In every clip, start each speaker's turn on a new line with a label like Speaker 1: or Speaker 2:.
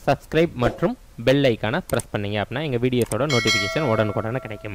Speaker 1: subscribe மற்றும் bell ஐக்கானை press பண்ணீங்க அப்படின்னா எங்கள் வீடியோஸோட நோட்டிஃபிகேஷன் உடனுக்குடனே கிடைக்கும்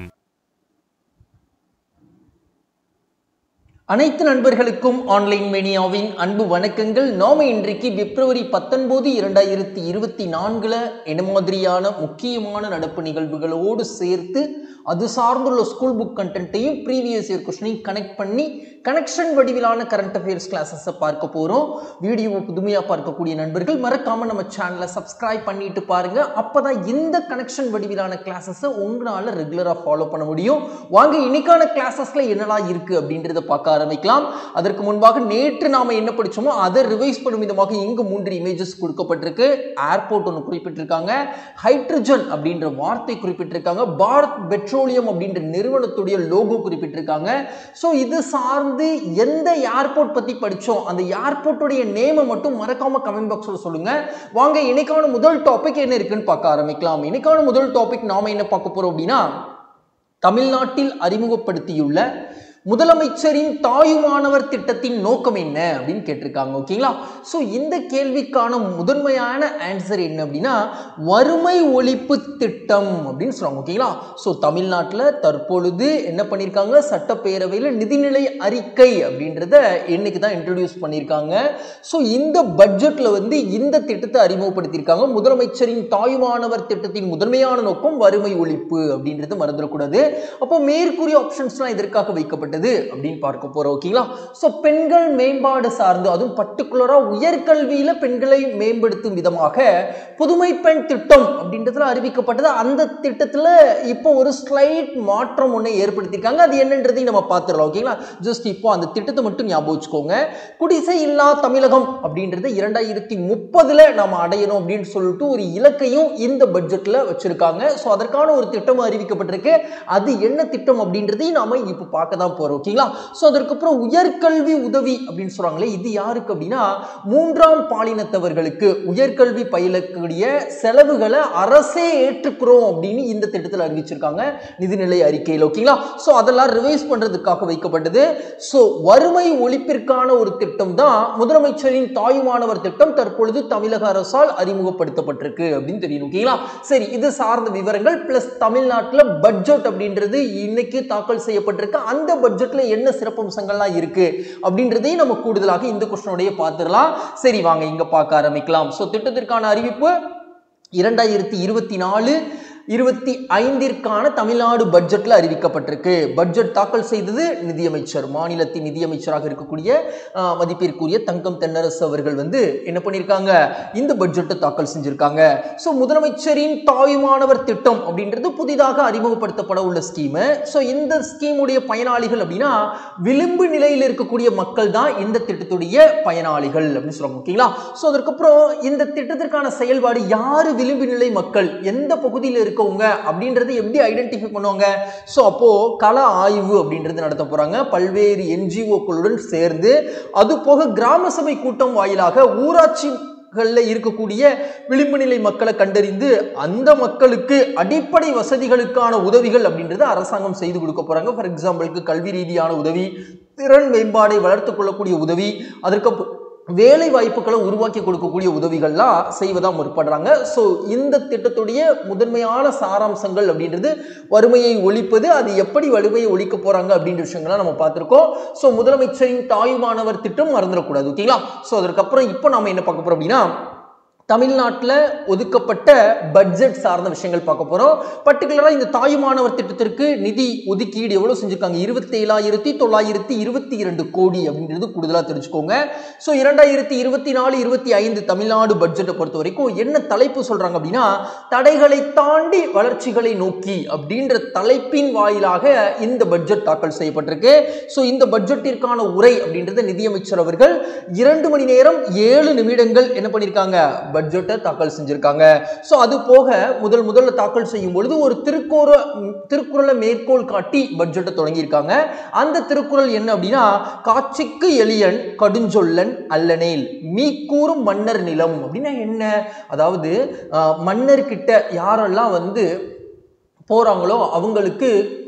Speaker 2: அனைத்து நண்பர்களுக்கும் ஆன்லைன் மேனியாவின் அன்பு வணக்கங்கள் நாம இன்றைக்கு பிப்ரவரி பத்தொன்பது இரண்டாயிரத்தி இருபத்தி நான்குல என்ன மாதிரியான முக்கியமான நடப்பு நிகழ்வுகளோடு சேர்த்து அது சார்ந்துள்ள ஸ்கூல் புக் கண்டென்ட்டையும் ப்ரீவியஸ் இயர் கொஸ்டினையும் கனெக்ட் பண்ணி கனெக்ஷன் வடிவிலான கரண்ட் அஃபேர்ஸ் கிளாஸஸை பார்க்க போகிறோம் வீடியோவை புதுமையாக பார்க்கக்கூடிய நண்பர்கள் மறக்காம நம்ம சேனலை சப்ஸ்கிரைப் பண்ணிட்டு பாருங்க அப்பதான் இந்த கனெக்ஷன் வடிவிலான கிளாஸஸை உங்களால் ரெகுலராக ஃபாலோ பண்ண முடியும் வாங்க இன்னைக்கான கிளாஸஸ்ல என்னலாம் இருக்கு அப்படின்றத பார்க்க ஆரம்பிக்கலாம் அதற்கு முன்பாக நேற்று நாம என்ன படிச்சோமோ அதை ரிவைஸ் பண்ணும் விதமாக இங்கு மூன்று இமேஜஸ் கொடுக்கப்பட்டிருக்கு ஏர்போர்ட் ஒன்று குறிப்பிட்டிருக்காங்க ஹைட்ரஜன் அப்படின்ற வார்த்தை குறிப்பிட்டிருக்காங்க பாரத் பெட்ரோலியம் அப்படின்ற நிறுவனத்துடைய லோகோ குறிப்பிட்டிருக்காங்க ஸோ இது சார்ந்து எந்த ஏர்போர்ட் பத்தி படிச்சோம் அந்த ஏர்போர்ட்டுடைய நேமை மட்டும் மறக்காம கமெண்ட் பாக்ஸில் சொல்லுங்க வாங்க இன்னைக்கான முதல் டாபிக் என்ன இருக்குன்னு பார்க்க ஆரம்பிக்கலாம் இன்னைக்கான முதல் டாபிக் நாம என்ன பார்க்க போறோம் அப்படின்னா தமிழ்நாட்டில் அறிமுகப்படுத்தியுள்ள முதலமைச்சரின் தாயுமானவர் திட்டத்தின் நோக்கம் என்ன அப்படின்னு கேட்டிருக்காங்க ஓகேங்களா ஸோ இந்த கேள்விக்கான முதன்மையான ஆன்சர் என்ன அப்படின்னா வறுமை ஒழிப்பு திட்டம் அப்படின்னு சொல்லுவாங்க ஓகேங்களா ஸோ தமிழ்நாட்டில் தற்பொழுது என்ன பண்ணியிருக்காங்க சட்டப்பேரவையில் நிதிநிலை அறிக்கை அப்படின்றத இன்னைக்கு தான் இன்ட்ரடியூஸ் பண்ணியிருக்காங்க ஸோ இந்த பட்ஜெட்டில் வந்து இந்த திட்டத்தை அறிமுகப்படுத்தியிருக்காங்க முதலமைச்சரின் தாயுமானவர் திட்டத்தின் முதன்மையான நோக்கம் வறுமை ஒழிப்பு அப்படின்றது மறந்துடக்கூடாது அப்போ மேற்கூறிய ஆப்ஷன்ஸ்லாம் இதற்காக வைக்கப்பட்டது அப்படின்னு பார்க்க போறோம் ஓகேங்களா ஸோ பெண்கள் மேம்பாடு சார்ந்து அதுவும் பர்டிகுலராக உயர்கல்வியில பெண்களை மேம்படுத்தும் விதமாக புதுமை பெண் திட்டம் அப்படின்றதுல அறிவிக்கப்பட்டது அந்த திட்டத்தில் இப்போ ஒரு ஸ்லைட் மாற்றம் ஒன்று ஏற்படுத்தியிருக்காங்க அது என்னன்றதையும் நம்ம பார்த்துடலாம் ஓகேங்களா ஜஸ்ட் இப்போ அந்த திட்டத்தை மட்டும் ஞாபகம் வச்சுக்கோங்க குடிசை இல்லா தமிழகம் அப்படின்றது இரண்டாயிரத்தி முப்பதுல நாம அடையணும் அப்படின்னு சொல்லிட்டு ஒரு இலக்கையும் இந்த பட்ஜெட்ல வச்சிருக்காங்க ஸோ அதற்கான ஒரு திட்டம் அறிவிக்கப்பட்டிருக்கு அது என்ன திட்டம் அப்படின்றதையும் நாம இப்போ பார்க்க தான் போறோம் ஓகேங்களா ஸோ அதற்கப்புறம் உயர்கல்வி உதவி அப்படின்னு சொல்றாங்களே இது யாருக்கு அப்படின்னா மூன்றாம் பாலினத்தவர்களுக்கு உயர்கல்வி பயிலக்கூடிய செலவுகளை அரசே ஏற்றுக்கிறோம் அப்படின்னு இந்த திட்டத்தில் அறிவிச்சிருக்காங்க நிதிநிலை அறிக்கையில் ஓகேங்களா ஸோ அதெல்லாம் ரிவைஸ் பண்றதுக்காக வைக்கப்பட்டது ஸோ வறுமை ஒழிப்பிற்கான ஒரு திட்டம் தான் முதலமைச்சரின் தாயுமானவர் திட்டம் தற்பொழுது தமிழக அரசால் அறிமுகப்படுத்தப்பட்டிருக்கு அப்படின்னு தெரியும் ஓகேங்களா சரி இது சார்ந்த விவரங்கள் பிளஸ் தமிழ்நாட்டில் பட்ஜெட் அப்படின்றது இன்னைக்கு தாக்கல் செய்யப்பட்டிருக்கு அந்த பட்ஜெட்ல என்ன சிறப்பம்சங்கள்லாம் இருக்கு அப்படின்றதையும் நம்ம கூடுதலாக இந்த கொஸ்டினோடைய பார்த்துடலாம் சரி வாங்க இங்க பார்க்க ஆரம்பிக்கலாம் ஸோ திட்டத்திற்கான அறிவிப்பு இரண்டாயிரத்தி இருபத்தி நாலு இருபத்தி ஐந்திற்கான தமிழ்நாடு பட்ஜெட்ல அறிவிக்கப்பட்டிருக்கு பட்ஜெட் தாக்கல் செய்தது நிதியமைச்சர் மாநிலத்தின் நிதியமைச்சராக இருக்கக்கூடிய ஆஹ், மதிப்பிற்குரிய தங்கம் தென்னரசு அவர்கள் வந்து என்ன பண்ணியிருக்காங்க இந்த பட்ஜெட்டை தாக்கல் செஞ்சிருக்காங்க ஸோ முதலமைச்சரின் தாயுமானவர் திட்டம் அப்படின்றது புதிதாக அறிமுகப்படுத்தப்பட உள்ள ஸ்கீமு ஸோ இந்த ஸ்கீமுடைய பயனாளிகள் அப்படின்னா விளிம்பு நிலையில் இருக்கக்கூடிய மக்கள் தான் இந்த திட்டத்துடைய பயனாளிகள் அப்படின்னு சொல்லுவாங்க ஓகேங்களா ஸோ அதற்கப்புறம் இந்த திட்டத்திற்கான செயல்பாடு யாரு விளிம்பு நிலை மக்கள் எந்த பகுதியில் இருக்கவங்க அப்படின்றத எப்படி ஐடென்டிஃபை பண்ணுவாங்க ஸோ அப்போ கள ஆய்வு அப்படின்றது நடத்த போறாங்க பல்வேறு என்ஜிஓக்களுடன் சேர்ந்து அது போக கிராம சபை கூட்டம் வாயிலாக ஊராட்சி களில் இருக்கக்கூடிய விளிம்பு நிலை மக்களை கண்டறிந்து அந்த மக்களுக்கு அடிப்படை வசதிகளுக்கான உதவிகள் அப்படின்றது அரசாங்கம் செய்து கொடுக்க போறாங்க ஃபார் எக்ஸாம்பிளுக்கு கல்வி ரீதியான உதவி திறன் மேம்பாடை வளர்த்துக் கொள்ளக்கூடிய உதவி அதற்கு வேலை வாய்ப்புகளை உருவாக்கி கொடுக்கக்கூடிய உதவிகள்லாம் செய்வதா முற்படுறாங்க ஸோ இந்த திட்டத்துடைய முதன்மையான சாராம்சங்கள் அப்படின்றது வறுமையை ஒழிப்பது அது எப்படி வறுமையை ஒழிக்க போறாங்க அப்படின்ற விஷயங்கள்லாம் நம்ம பார்த்துருக்கோம் ஸோ முதலமைச்சரின் தாயுமானவர் திட்டம் மறந்துடக்கூடாது ஓகேங்களா ஸோ அதற்கப்புறம் இப்போ நாம என்ன பார்க்க போறோம் அப்படின்னா தமிழ்நாட்டில் ஒதுக்கப்பட்ட பட்ஜெட் சார்ந்த விஷயங்கள் பார்க்க போகிறோம் பர்டிகுலராக இந்த தாயுமானவர் திட்டத்திற்கு நிதி ஒதுக்கீடு எவ்வளோ செஞ்சுருக்காங்க இருபத்தேழாயிரத்தி தொள்ளாயிரத்தி இருபத்தி இரண்டு கோடி அப்படின்றது கூடுதலாக தெரிஞ்சுக்கோங்க ஸோ இரண்டாயிரத்தி இருபத்தி நாலு இருபத்தி ஐந்து தமிழ்நாடு பட்ஜெட்டை பொறுத்த வரைக்கும் என்ன தலைப்பு சொல்கிறாங்க அப்படின்னா தடைகளை தாண்டி வளர்ச்சிகளை நோக்கி அப்படின்ற தலைப்பின் வாயிலாக இந்த பட்ஜெட் தாக்கல் செய்யப்பட்டிருக்கு ஸோ இந்த பட்ஜெட்டிற்கான உரை அப்படின்றத நிதியமைச்சர் அவர்கள் இரண்டு மணி நேரம் ஏழு நிமிடங்கள் என்ன பண்ணியிருக்காங்க பட்ஜெட்டை தாக்கல் செஞ்சிருக்காங்க ஸோ அது போக முதல் முதல்ல தாக்கல் செய்யும் பொழுது ஒரு திருக்குற திருக்குறளை மேற்கோள் காட்டி பட்ஜெட்டை தொடங்கியிருக்காங்க அந்த திருக்குறள் என்ன அப்படின்னா காட்சிக்கு எளியன் கடுஞ்சொல்லன் அல்லனேல் மீக்கூறும் மன்னர் நிலம் அப்படின்னா என்ன அதாவது ஆஹ், மன்னர்கிட்ட யாரெல்லாம் வந்து போறாங்களோ அவங்களுக்கு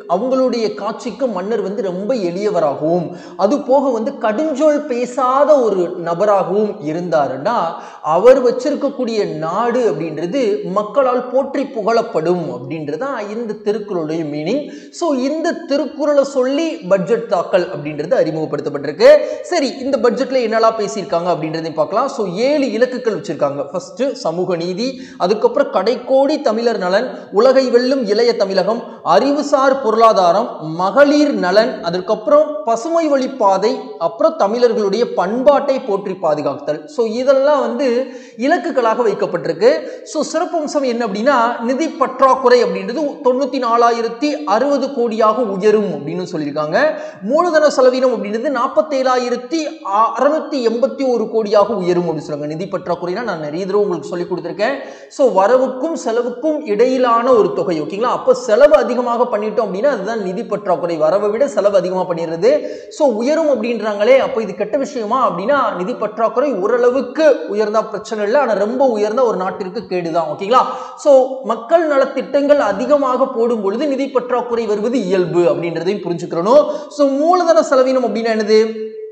Speaker 2: அவங்களுடைய காட்சிக்கு மன்னர் வந்து ரொம்ப எளியவராகவும் அது போக வந்து கடுஞ்சொல் பேசாத ஒரு நபராகவும் இருந்தாருன்னா அவர் வச்சிருக்கக்கூடிய நாடு அப்படின்றது மக்களால் போற்றி புகழப்படும் அப்படின்றதான் இந்த திருக்குறளுடைய மீனிங் ஸோ இந்த திருக்குறளை சொல்லி பட்ஜெட் தாக்கல் அப்படின்றது அறிமுகப்படுத்தப்பட்டிருக்கு சரி இந்த பட்ஜெட்ல என்னெல்லாம் பேசியிருக்காங்க அப்படின்றதையும் பார்க்கலாம் ஸோ ஏழு இலக்குகள் வச்சிருக்காங்க ஃபர்ஸ்ட் சமூக நீதி அதுக்கப்புறம் கடைக்கோடி தமிழர் நலன் உலகை வெல்லும் இளைய தமிழகம் அறிவுசார் பொருளாதாரம் மகளிர் நலன் அதுக்கப்புறம் பசுமை வழிப்பாதை அப்புறம் தமிழர்களுடைய பண்பாட்டை போற்றி பாதுகாத்தல் ஸோ இதெல்லாம் வந்து இலக்குகளாக வைக்கப்பட்டிருக்கு ஸோ சிறப்பம்சம் என்ன அப்படின்னா நிதி பற்றாக்குறை அப்படின்றது தொண்ணூற்றி நாலாயிரத்தி அறுபது கோடியாக உயரும் அப்படின்னு சொல்லியிருக்காங்க மூலதன செலவினம் அப்படின்றது நாற்பத்தேழாயிரத்தி அறுநூத்தி எண்பத்தி ஒரு கோடியாக உயரும் அப்படின்னு சொல்லுவாங்க நிதி பற்றாக்குறைனா நான் நிறைய தடவை உங்களுக்கு சொல்லி கொடுத்துருக்கேன் ஸோ வரவுக்கும் செலவுக்கும் இடையிலான ஒரு தொகை ஓகேங்களா அப்போ செலவு அதிகமாக பண்ணிட்டோம் அப்படின்னா அதுதான் நிதி பற்றாக்குறை வரவை விட செலவு அதிகமாக பண்ணிடுறது ஸோ உயரும் அப்படின்றாங்களே அப்போ இது கெட்ட விஷயமா அப்படின்னா நிதி பற்றாக்குறை ஓரளவுக்கு உயர்ந்தா பிரச்சனை இல்லை ஆனால் ரொம்ப உயர்ந்த ஒரு நாட்டிற்கு கேடுதான் ஓகேங்களா ஸோ மக்கள் நலத்திட்டங்கள் அதிகமாக போடும் பொழுது நிதி பற்றாக்குறை வருவது இயல்பு அப்படின்றதையும் புரிஞ்சுக்கிறணும் ஸோ மூலதன செலவினம் அப்படின்னா என்னது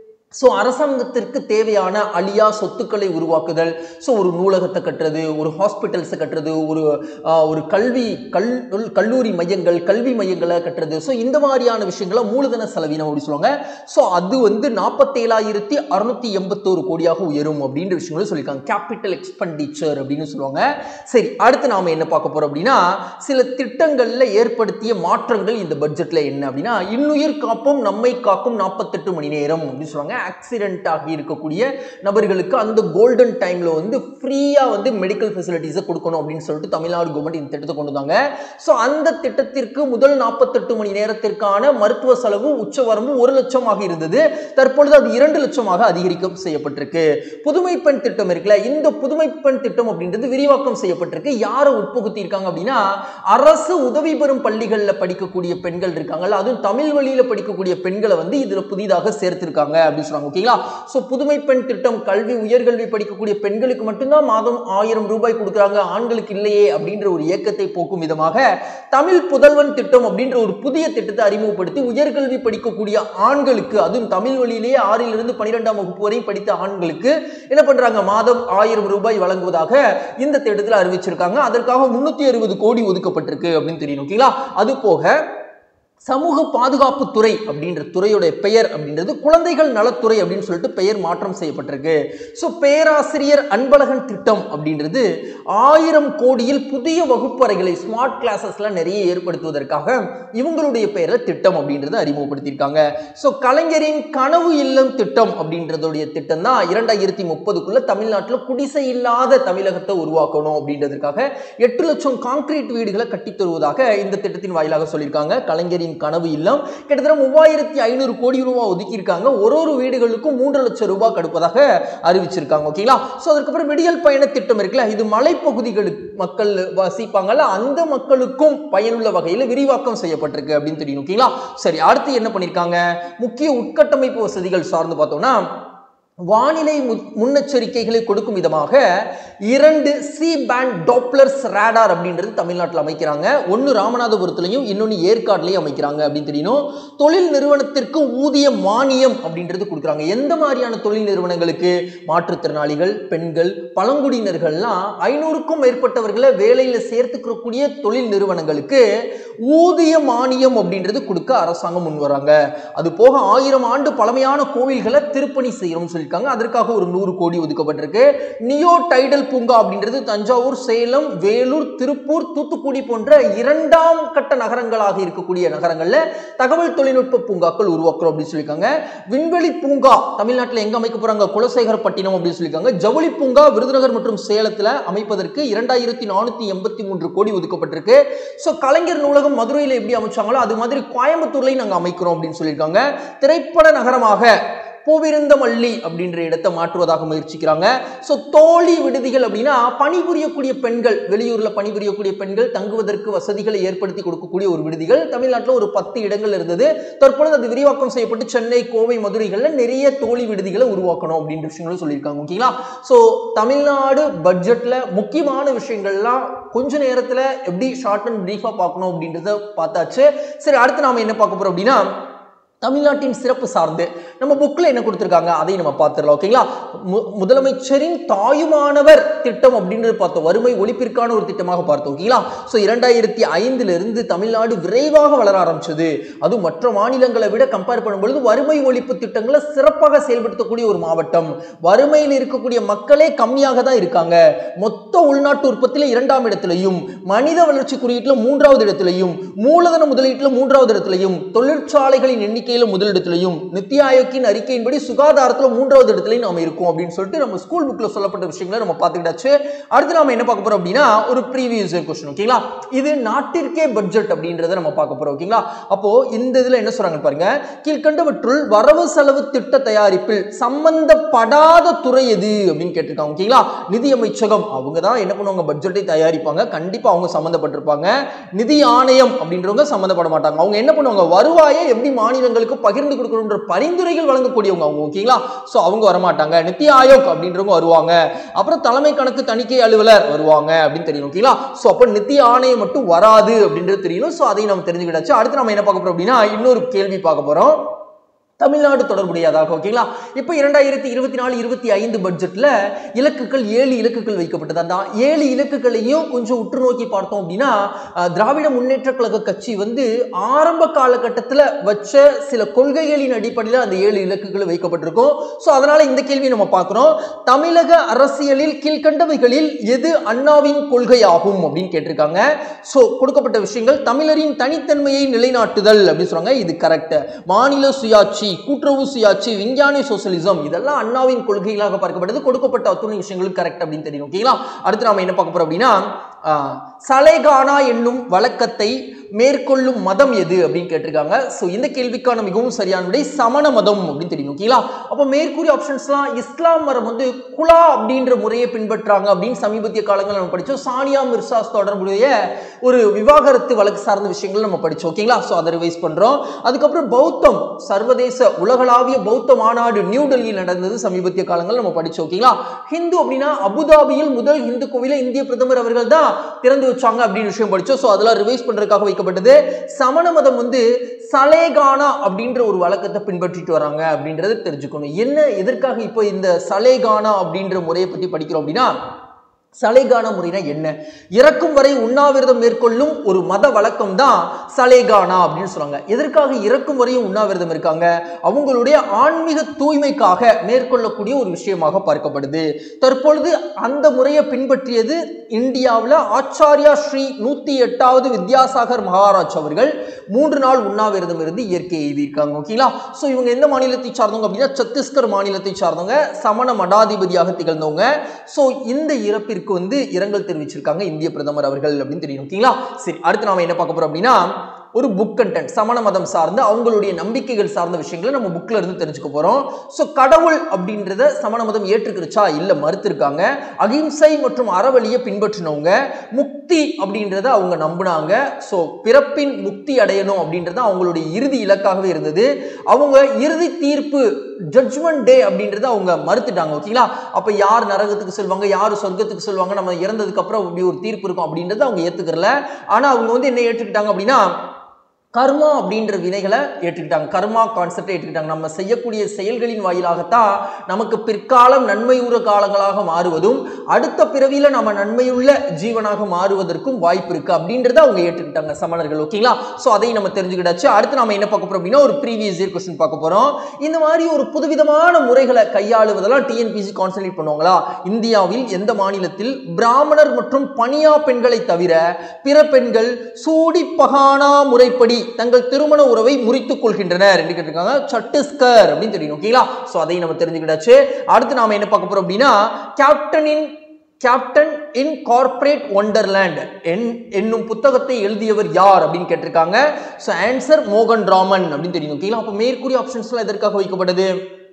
Speaker 2: ஸோ அரசாங்கத்திற்கு தேவையான அழியா சொத்துக்களை உருவாக்குதல் ஸோ ஒரு நூலகத்தை கட்டுறது ஒரு ஹாஸ்பிட்டல்ஸை கட்டுறது ஒரு ஆஹ், ஒரு கல்வி கல் கல்லூரி மையங்கள் கல்வி மையங்களை கட்டுறது ஸோ இந்த மாதிரியான விஷயங்களை மூலதன செலவினம் அப்படி சொல்லுவாங்க ஸோ அது வந்து நாற்பத்தேழாயிரத்தி அறுநூத்தி எண்பத்தோரு கோடியாக உயரும் அப்படின்ற விஷயங்களும் சொல்லியிருக்காங்க கேபிட்டல் எக்ஸ்பெண்டிச்சர் அப்படின்னு சொல்லுவாங்க சரி அடுத்து நாம என்ன பார்க்க போறோம் அப்படின்னா சில திட்டங்கள்ல ஏற்படுத்திய மாற்றங்கள் இந்த பட்ஜெட்ல என்ன அப்படின்னா இன்னுயிர் காப்பும் நம்மை காக்கும் நாற்பத்தெட்டு மணி நேரம் அப்படின்னு சொல்லுவாங்க ஆக்சிடென்ட் ஆகி இருக்கக்கூடிய நபர்களுக்கு அந்த கோல்டன் டைம்ல வந்து ஃப்ரீயா வந்து மெடிக்கல் ஃபெசிலிட்டிஸை கொடுக்கணும் அப்படின்னு சொல்லிட்டு தமிழ்நாடு கவர்மெண்ட் இந்த திட்டத்தை கொண்டு வந்தாங்க ஸோ அந்த திட்டத்திற்கு முதல் நாற்பத்தெட்டு மணி நேரத்திற்கான மருத்துவ செலவு உச்சவரம்பு ஒரு லட்சமாக இருந்தது தற்பொழுது அது இரண்டு லட்சமாக அதிகரிக்க செய்யப்பட்டிருக்கு புதுமை பெண் திட்டம் இருக்குல்ல இந்த புதுமை பெண் திட்டம் அப்படின்றது விரிவாக்கம் செய்யப்பட்டிருக்கு யாரை உட்புகுத்தி இருக்காங்க அப்படின்னா அரசு உதவி பெறும் பள்ளிகளில் படிக்கக்கூடிய பெண்கள் இருக்காங்கல்ல அதுவும் தமிழ் வழியில படிக்கக்கூடிய பெண்களை வந்து இதுல புதிதாக சேர்த்திருக்காங்க அப்படின்னு சொல்றாங்க ஓகேங்களா ஸோ புதுமை பெண் திட்டம் கல்வி உயர்கல்வி படிக்கக்கூடிய பெண்களுக்கு மட்டும்தான் மாதம் ஆயிரம் ரூபாய் கொடுக்குறாங்க ஆண்களுக்கு இல்லையே அப்படின்ற ஒரு இயக்கத்தை போக்கும் விதமாக தமிழ் புதல்வன் திட்டம் அப்படின்ற ஒரு புதிய திட்டத்தை அறிமுகப்படுத்தி உயர்கல்வி படிக்கக்கூடிய ஆண்களுக்கு அதுவும் தமிழ் வழியிலேயே ஆறிலிருந்து பன்னிரெண்டாம் வகுப்பு வரை படித்த ஆண்களுக்கு என்ன பண்றாங்க மாதம் ஆயிரம் ரூபாய் வழங்குவதாக இந்த திட்டத்தில் அறிவிச்சிருக்காங்க அதற்காக முன்னூத்தி அறுபது கோடி ஒதுக்கப்பட்டிருக்கு அப்படின்னு தெரியும் ஓகேங்களா அது போக சமூக பாதுகாப்பு துறை அப்படின்ற துறையுடைய பெயர் அப்படின்றது குழந்தைகள் நலத்துறை அப்படின்னு சொல்லிட்டு பெயர் மாற்றம் செய்யப்பட்டிருக்கு ஸோ பேராசிரியர் அன்பழகன் திட்டம் அப்படின்றது ஆயிரம் கோடியில் புதிய வகுப்பறைகளை ஸ்மார்ட் கிளாஸஸ்லாம் நிறைய ஏற்படுத்துவதற்காக இவங்களுடைய பெயரில் திட்டம் அப்படின்றத அறிமுகப்படுத்தியிருக்காங்க ஸோ கலைஞரின் கனவு இல்லம் திட்டம் அப்படின்றதுடைய திட்டம் தான் இரண்டாயிரத்தி முப்பதுக்குள்ள தமிழ்நாட்டில் குடிசை இல்லாத தமிழகத்தை உருவாக்கணும் அப்படின்றதுக்காக எட்டு லட்சம் கான்கிரீட் வீடுகளை கட்டித் தருவதாக இந்த திட்டத்தின் வாயிலாக சொல்லியிருக்காங்க கலைஞரின் கனவு இல்லம் கிட்டத்தட்ட மூவாயிரத்தி ஐநூறு கோடி ரூபாய் ஒதுக்கியிருக்காங்க ஒரு ஒரு வீடுகளுக்கும் மூன்று லட்சம் ரூபாய் கொடுப்பதாக அறிவிச்சிருக்காங்க ஓகேங்களா ஸோ அதுக்கப்புறம் விடியல் பயண திட்டம் இருக்குல்ல இது மலைப்பகுதிகளுக்கு மக்கள் வசிப்பாங்கல்ல அந்த மக்களுக்கும் பயனுள்ள வகையில் விரிவாக்கம் செய்யப்பட்டிருக்கு அப்படின்னு தெரியும் ஓகேங்களா சரி அடுத்து என்ன பண்ணியிருக்காங்க முக்கிய உட்கட்டமைப்பு வசதிகள் சார்ந்து பார்த்தோம்னா வானிலை மு- முன்னெச்சரிக்கைகளை கொடுக்கும் விதமாக இரண்டு சி பேண்ட் டாப்லர்ஸ் ரேடார் அப்படின்றது தமிழ்நாட்டில் அமைக்கிறாங்க ஒன்று ராமநாதபுரத்துலையும் இன்னொன்று ஏற்காடுலையும் அமைக்கிறாங்க அப்படின்னு தெரியணும் தொழில் நிறுவனத்திற்கு ஊதிய மானியம் அப்படின்றது கொடுக்குறாங்க எந்த மாதிரியான தொழில் நிறுவனங்களுக்கு மாற்றுத்திறனாளிகள் பெண்கள் பழங்குடியினர்கள்லாம் ஐநூறுக்கும் மேற்பட்டவர்களை வேலையில் சேர்த்துக்கக்கூடிய தொழில் நிறுவனங்களுக்கு ஊதிய மானியம் அப்படின்றது கொடுக்க அரசாங்கம் முன் வராங்க அது போக ஆயிரம் ஆண்டு பழமையான கோவில்களை திருப்பணி செய்யணும்னு சொல்லியிருக்காங்க அதற்காக ஒரு நூறு கோடி ஒதுக்கப்பட்டிருக்கு நியோ டைடல் பூங்கா அப்படின்றது தஞ்சாவூர் சேலம் வேலூர் திருப்பூர் தூத்துக்குடி போன்ற இரண்டாம் கட்ட நகரங்களாக இருக்கக்கூடிய நகரங்கள்ல தகவல் தொழில்நுட்ப பூங்காக்கள் உருவாக்குறோம் அப்படின்னு சொல்லியிருக்காங்க விண்வெளி பூங்கா தமிழ்நாட்டில் எங்க அமைக்க போறாங்க குலசேகரப்பட்டினம் அப்படின்னு சொல்லியிருக்காங்க ஜவுளி பூங்கா விருதுநகர் மற்றும் சேலத்துல அமைப்பதற்கு இரண்டாயிரத்தி நானூத்தி எண்பத்தி மூன்று கோடி ஒதுக்கப்பட்டிருக்கு ஸோ கலைஞர் நூலகம் மதுரையில் எப்படி அமைச்சாங்களோ அது மாதிரி கோயம்புத்தூர்லையும் நாங்கள் அமைக்கிறோம் அப்படின்னு சொல்லியிருக்காங்க திரைப்பட நகரமாக பூவிருந்தமல்லி அப்படின்ற இடத்தை மாற்றுவதாக முயற்சிக்கிறாங்க ஸோ தோழி விடுதிகள் அப்படின்னா பணிபுரியக்கூடிய பெண்கள் வெளியூர்ல பணிபுரியக்கூடிய பெண்கள் தங்குவதற்கு வசதிகளை ஏற்படுத்தி கொடுக்கக்கூடிய ஒரு விடுதிகள் தமிழ்நாட்டில் ஒரு பத்து இடங்கள் இருந்தது தற்பொழுது அது விரிவாக்கம் செய்யப்பட்டு சென்னை கோவை மதுரைகள்ல நிறைய தோழி விடுதிகளை உருவாக்கணும் அப்படின்ற விஷயங்களும் சொல்லியிருக்காங்க ஓகேங்களா ஸோ தமிழ்நாடு பட்ஜெட்ல முக்கியமான விஷயங்கள்லாம் கொஞ்ச நேரத்துல எப்படி ஷார்ட் அண்ட் பிரீஃபா பார்க்கணும் அப்படின்றத பார்த்தாச்சு சரி அடுத்து நாம என்ன பார்க்க போறோம் அப்படின்னா தமிழ்நாட்டின் சிறப்பு சார்ந்து நம்ம புக்கில் என்ன கொடுத்துருக்காங்க அதையும் நம்ம பார்த்துடலாம் ஓகேங்களா மு- முதலமைச்சரின் தாயுமானவர் திட்டம் அப்படின்றது பார்த்தோம் வறுமை ஒழிப்பிற்கான ஒரு திட்டமாக பார்த்தோம் ஓகேங்களா ஸோ இரண்டாயிரத்தி ஐந்துல இருந்து தமிழ்நாடு விரைவாக வளர ஆரம்பிச்சது அதுவும் மற்ற மாநிலங்களை விட கம்பேர் பண்ணும்பொழுது வறுமை ஒழிப்பு திட்டங்களை சிறப்பாக செயல்படுத்தக்கூடிய ஒரு மாவட்டம் வறுமையில் இருக்கக்கூடிய மக்களே கம்மியாக தான் இருக்காங்க மொத்த உள்நாட்டு உற்பத்தியில இரண்டாம் இடத்திலையும் மனித வளர்ச்சி குறியீட்டில் மூன்றாவது இடத்திலையும் மூலதன முதலீட்டில் மூன்றாவது இடத்திலையும் தொழிற்சாலைகளின் எண்ணிக்கையில முதலிடத்திலையும் நித்தி ஆயோக்கின் அறிக்கையின்படி சுகாதாரத்துல மூன்றாவது இடத்துலையும் நாம இருக்கோம் அப்படின்னு சொல்லிட்டு நம்ம ஸ்கூல் புக்ல சொல்லப்பட்ட விஷயங்களை நம்ம பார்த்துக்கிட்டாச்சு அடுத்து நாம என்ன பார்க்க போறோம் அப்படின்னா ஒரு ப்ரீவியஸ் கொஸ்டின் ஓகேங்களா இது நாட்டிற்கே பட்ஜெட் அப்படின்றத நம்ம பார்க்க போறோம் ஓகேங்களா அப்போ இந்த இதுல என்ன சொல்றாங்க பாருங்க கீழ்கண்டவற்றுள் வரவு செலவு திட்ட தயாரிப்பில் சம்பந்தப்படாத துறை எது அப்படின்னு கேட்டிருக்காங்க ஓகேங்களா நிதி அமைச்சகம் அவங்க தான் என்ன பண்ணுவாங்க பட்ஜெட்டை தயாரிப்பாங்க கண்டிப்பா அவங்க சம்மந்தப்பட்டிருப்பாங்க நிதி ஆணையம் அப்படின்றவங்க சம்மந்தப்பட மாட்டாங்க அவங்க என்ன பண்ணுவாங்க வருவாயை எப்படி மாநிலங்களுக்கு பகிர்ந்து கொடுக்கணுன்ற பரிந்துரைகள் வழங்கக்கூடியவங்க அவங்க ஓகேங்களா ஸோ அவங்க வரமாட்டாங்க நித்தி ஆயோக் அப்படின்றவங்க வருவாங்க அப்புறம் தலைமை கணக்கு தணிக்கை அலுவலர் வருவாங்க அப்படின்னு தெரியணும் ஓகேங்களா ஸோ அப்போ நித்தி ஆணையம் மட்டும் வராது அப்படின்றது தெரியணும் ஸோ அதையும் நம்ம தெரிஞ்சுக்கிட்டாச்சு அடுத்து நம்ம என்ன பார்க்க போறோம் அப்படின்னா இன்னொரு கேள்வி பார்க்க போறோம் தமிழ்நாடு தொடர்புடையதாக ஓகேங்களா இப்போ இரண்டாயிரத்தி இருபத்தி நாலு இருபத்தி ஐந்து பட்ஜெட்ல இலக்குகள் ஏழு இலக்குகள் வைக்கப்பட்டது அந்த ஏழு இலக்குகளையும் கொஞ்சம் உற்று நோக்கி பார்த்தோம் அப்படின்னா அஹ், திராவிட முன்னேற்ற கழக கட்சி வந்து ஆரம்ப காலகட்டத்தில் வச்ச சில கொள்கைகளின் அடிப்படையில் அந்த ஏழு இலக்குகள் வைக்கப்பட்டிருக்கும் ஸோ அதனால இந்த கேள்வி நம்ம பார்க்குறோம் தமிழக அரசியலில் கீழ்கண்டவைகளில் எது அண்ணாவின் கொள்கையாகும் அப்படின்னு கேட்டிருக்காங்க ஸோ கொடுக்கப்பட்ட விஷயங்கள் தமிழரின் தனித்தன்மையை நிலைநாட்டுதல் அப்படின்னு சொல்றாங்க இது கரெக்ட் மாநில சுயாட்சி கூட்டுறவு சுயாட்சி விஞ்ஞான சோசலிசம் இதெல்லாம் அண்ணாவின் கொள்கைகளாக பார்க்கப்பட்டது கொடுக்கப்பட்ட அத்துணை விஷயங்களும் கரெக்ட் அப்படின்னு தெரியும் ஓகேங்களா அடுத்து நாம என்ன பார்க்க போறோம் அப்படின்னா ஆஹ், சலேகானா என்னும் வழக்கத்தை மேற்கொள்ளும் மதம் எது அப்படின்னு கேட்டிருக்காங்க ஸோ இந்த கேள்விக்கான மிகவும் சரியான விடை சமண மதம் அப்படின்னு தெரியும் ஓகேங்களா அப்போ மேற்கூறிய ஆப்ஷன்ஸ்லாம் இஸ்லாம் மரம் வந்து குலா அப்படின்ற முறையை பின்பற்றாங்க அப்படின்னு சமீபத்திய காலங்களில் நம்ம படிச்சோம் சானியா மிர்சாஸ் தொடர்புடைய ஒரு விவாகரத்து வழக்கு சார்ந்த விஷயங்கள் நம்ம படிச்சோம் ஓகேங்களா ஸோ அதை ரிவைஸ் பண்றோம் அதுக்கப்புறம் பௌத்தம் சர்வதேச உலகளாவிய பௌத்த மாநாடு நியூ டெல்லியில் நடந்தது சமீபத்திய காலங்கள் நம்ம படிச்சோம் ஓகேங்களா ஹிந்து அப்படின்னா அபுதாபியில் முதல் இந்து கோவிலை இந்திய பிரதமர் அவர்கள் தான் திறந்து வச்சாங்க அப்படின்னு விஷயம் படிச்சோம் ஸோ அதெல்லாம் ரிவைஸ் பண்றதுக்காக வைக்கப்பட்டது சமண மதம் வந்து சலேகானா அப்படின்ற ஒரு வழக்கத்தை பின்பற்றிட்டு வராங்க அப்படின்றத தெரிஞ்சுக்கணும் என்ன எதற்காக இப்போ இந்த சலேகானா அப்படின்ற முறையை பத்தி படிக்கிறோம் அப்படின்னா சலேகானா முறைனா என்ன இறக்கும் வரை உண்ணாவிரதம் மேற்கொள்ளும் ஒரு மத வழக்கம் தான் சலேகானா அப்படின்னு சொல்றாங்க எதற்காக இறக்கும் வரையும் உண்ணாவிரதம் இருக்காங்க அவங்களுடைய ஆன்மீக தூய்மைக்காக மேற்கொள்ளக்கூடிய ஒரு விஷயமாக பார்க்கப்படுது தற்பொழுது அந்த முறையை பின்பற்றியது இந்தியாவில் ஆச்சாரியா ஸ்ரீ நூத்தி எட்டாவது வித்யாசாகர் மகாராஜ் அவர்கள் மூன்று நாள் உண்ணாவிரதம் இருந்து இயற்கை எழுதியிருக்காங்க ஓகேங்களா ஸோ இவங்க எந்த மாநிலத்தை சார்ந்தவங்க அப்படின்னா சத்தீஸ்கர் மாநிலத்தை சார்ந்தவங்க சமண மடாதிபதியாக திகழ்ந்தவங்க ஸோ இந்த இறப்பிற்கு வந்து இரங்கல் தெரிவிச்சிருக்காங்க இந்திய பிரதமர் அவர்கள் அப்படின்னு தெரியும் ஓகேங்களா சரி அடுத்து நாம என்ன பார்க்க போறோம் அப்படின்னா ஒரு புக் கண்டென்ட் சமண மதம் சார்ந்த அவங்களுடைய நம்பிக்கைகள் சார்ந்த விஷயங்களை நம்ம புக்ல இருந்து தெரிஞ்சுக்க போறோம் ஸோ கடவுள் அப்படின்றத சமண மதம் ஏற்றுக்கிருச்சா இல்ல மறுத்திருக்காங்க அகிம்சை மற்றும் அறவழியை பின்பற்றினவங்க முக்தி அப்படின்றத அவங்க நம்பினாங்க ஸோ பிறப்பின் முக்தி அடையணும் அப்படின்றது அவங்களுடைய இறுதி இலக்காகவே இருந்தது அவங்க இறுதி தீர்ப்பு ஜட்ஜ்மெண்ட் டே அப்படின்றத அவங்க மறுத்துட்டாங்க ஓகேங்களா அப்ப யார் நரகத்துக்கு செல்வாங்க யார் சொர்க்கத்துக்கு செல்வாங்க நம்ம இறந்ததுக்கு அப்புறம் இப்படி ஒரு தீர்ப்பு இருக்கும் அப்படின்றத அவங்க ஏத்துக்கறல ஆனா அவங்க வந்து என்ன ஏற்றுக்கிட்டாங்க அப்படின்னா கர்மா அப்படின்ற வினைகளை ஏற்றுக்கிட்டாங்க கர்மா கான்செப்டை ஏற்றுக்கிட்டாங்க நம்ம செய்யக்கூடிய செயல்களின் வாயிலாகத்தான் நமக்கு பிற்காலம் நன்மையுற காலங்களாக மாறுவதும் அடுத்த பிறவியில நம்ம நன்மையுள்ள ஜீவனாக மாறுவதற்கும் வாய்ப்பு இருக்கு அப்படின்றத அவங்க ஏற்றுக்கிட்டாங்க சமணர்கள் ஓகேங்களா ஸோ அதையும் நம்ம தெரிஞ்சுக்கிட்டாச்சு அடுத்து நம்ம என்ன பார்க்க போறோம் அப்படின்னா ஒரு ப்ரீவியஸ் இயர் கொஸ்டின் பார்க்க போறோம் இந்த மாதிரி ஒரு புதுவிதமான முறைகளை கையாளுவதெல்லாம் டிஎன்பிசி கான்சன்ட்ரேட் பண்ணுவாங்களா இந்தியாவில் எந்த மாநிலத்தில் பிராமணர் மற்றும் பணியா பெண்களை தவிர பிற பெண்கள் சூடி பகானா முறைப்படி தங்கள் திருமண உறவை முறித்துக் கொள்கின்றனர் என்று கேட்டிருக்காங்க சத்தீஸ்கர் அப்படின்னு தெரியும் ஓகேங்களா ஸோ அதையும் நம்ம தெரிஞ்சுக்கிட்டாச்சு அடுத்து நாம என்ன பார்க்க போறோம் அப்படின்னா கேப்டனின் கேப்டன் இன் கார்ப்பரேட் ஒண்டர்லேண்ட் என் என்னும் புத்தகத்தை எழுதியவர் யார் அப்படின்னு கேட்டிருக்காங்க ஸோ ஆன்சர் மோகன் ராமன் அப்படின்னு தெரியும் ஓகேங்களா அப்போ மேற்கூறிய ஆப்ஷன்ஸ்லாம் எதற்காக வைக்கப்பட்டது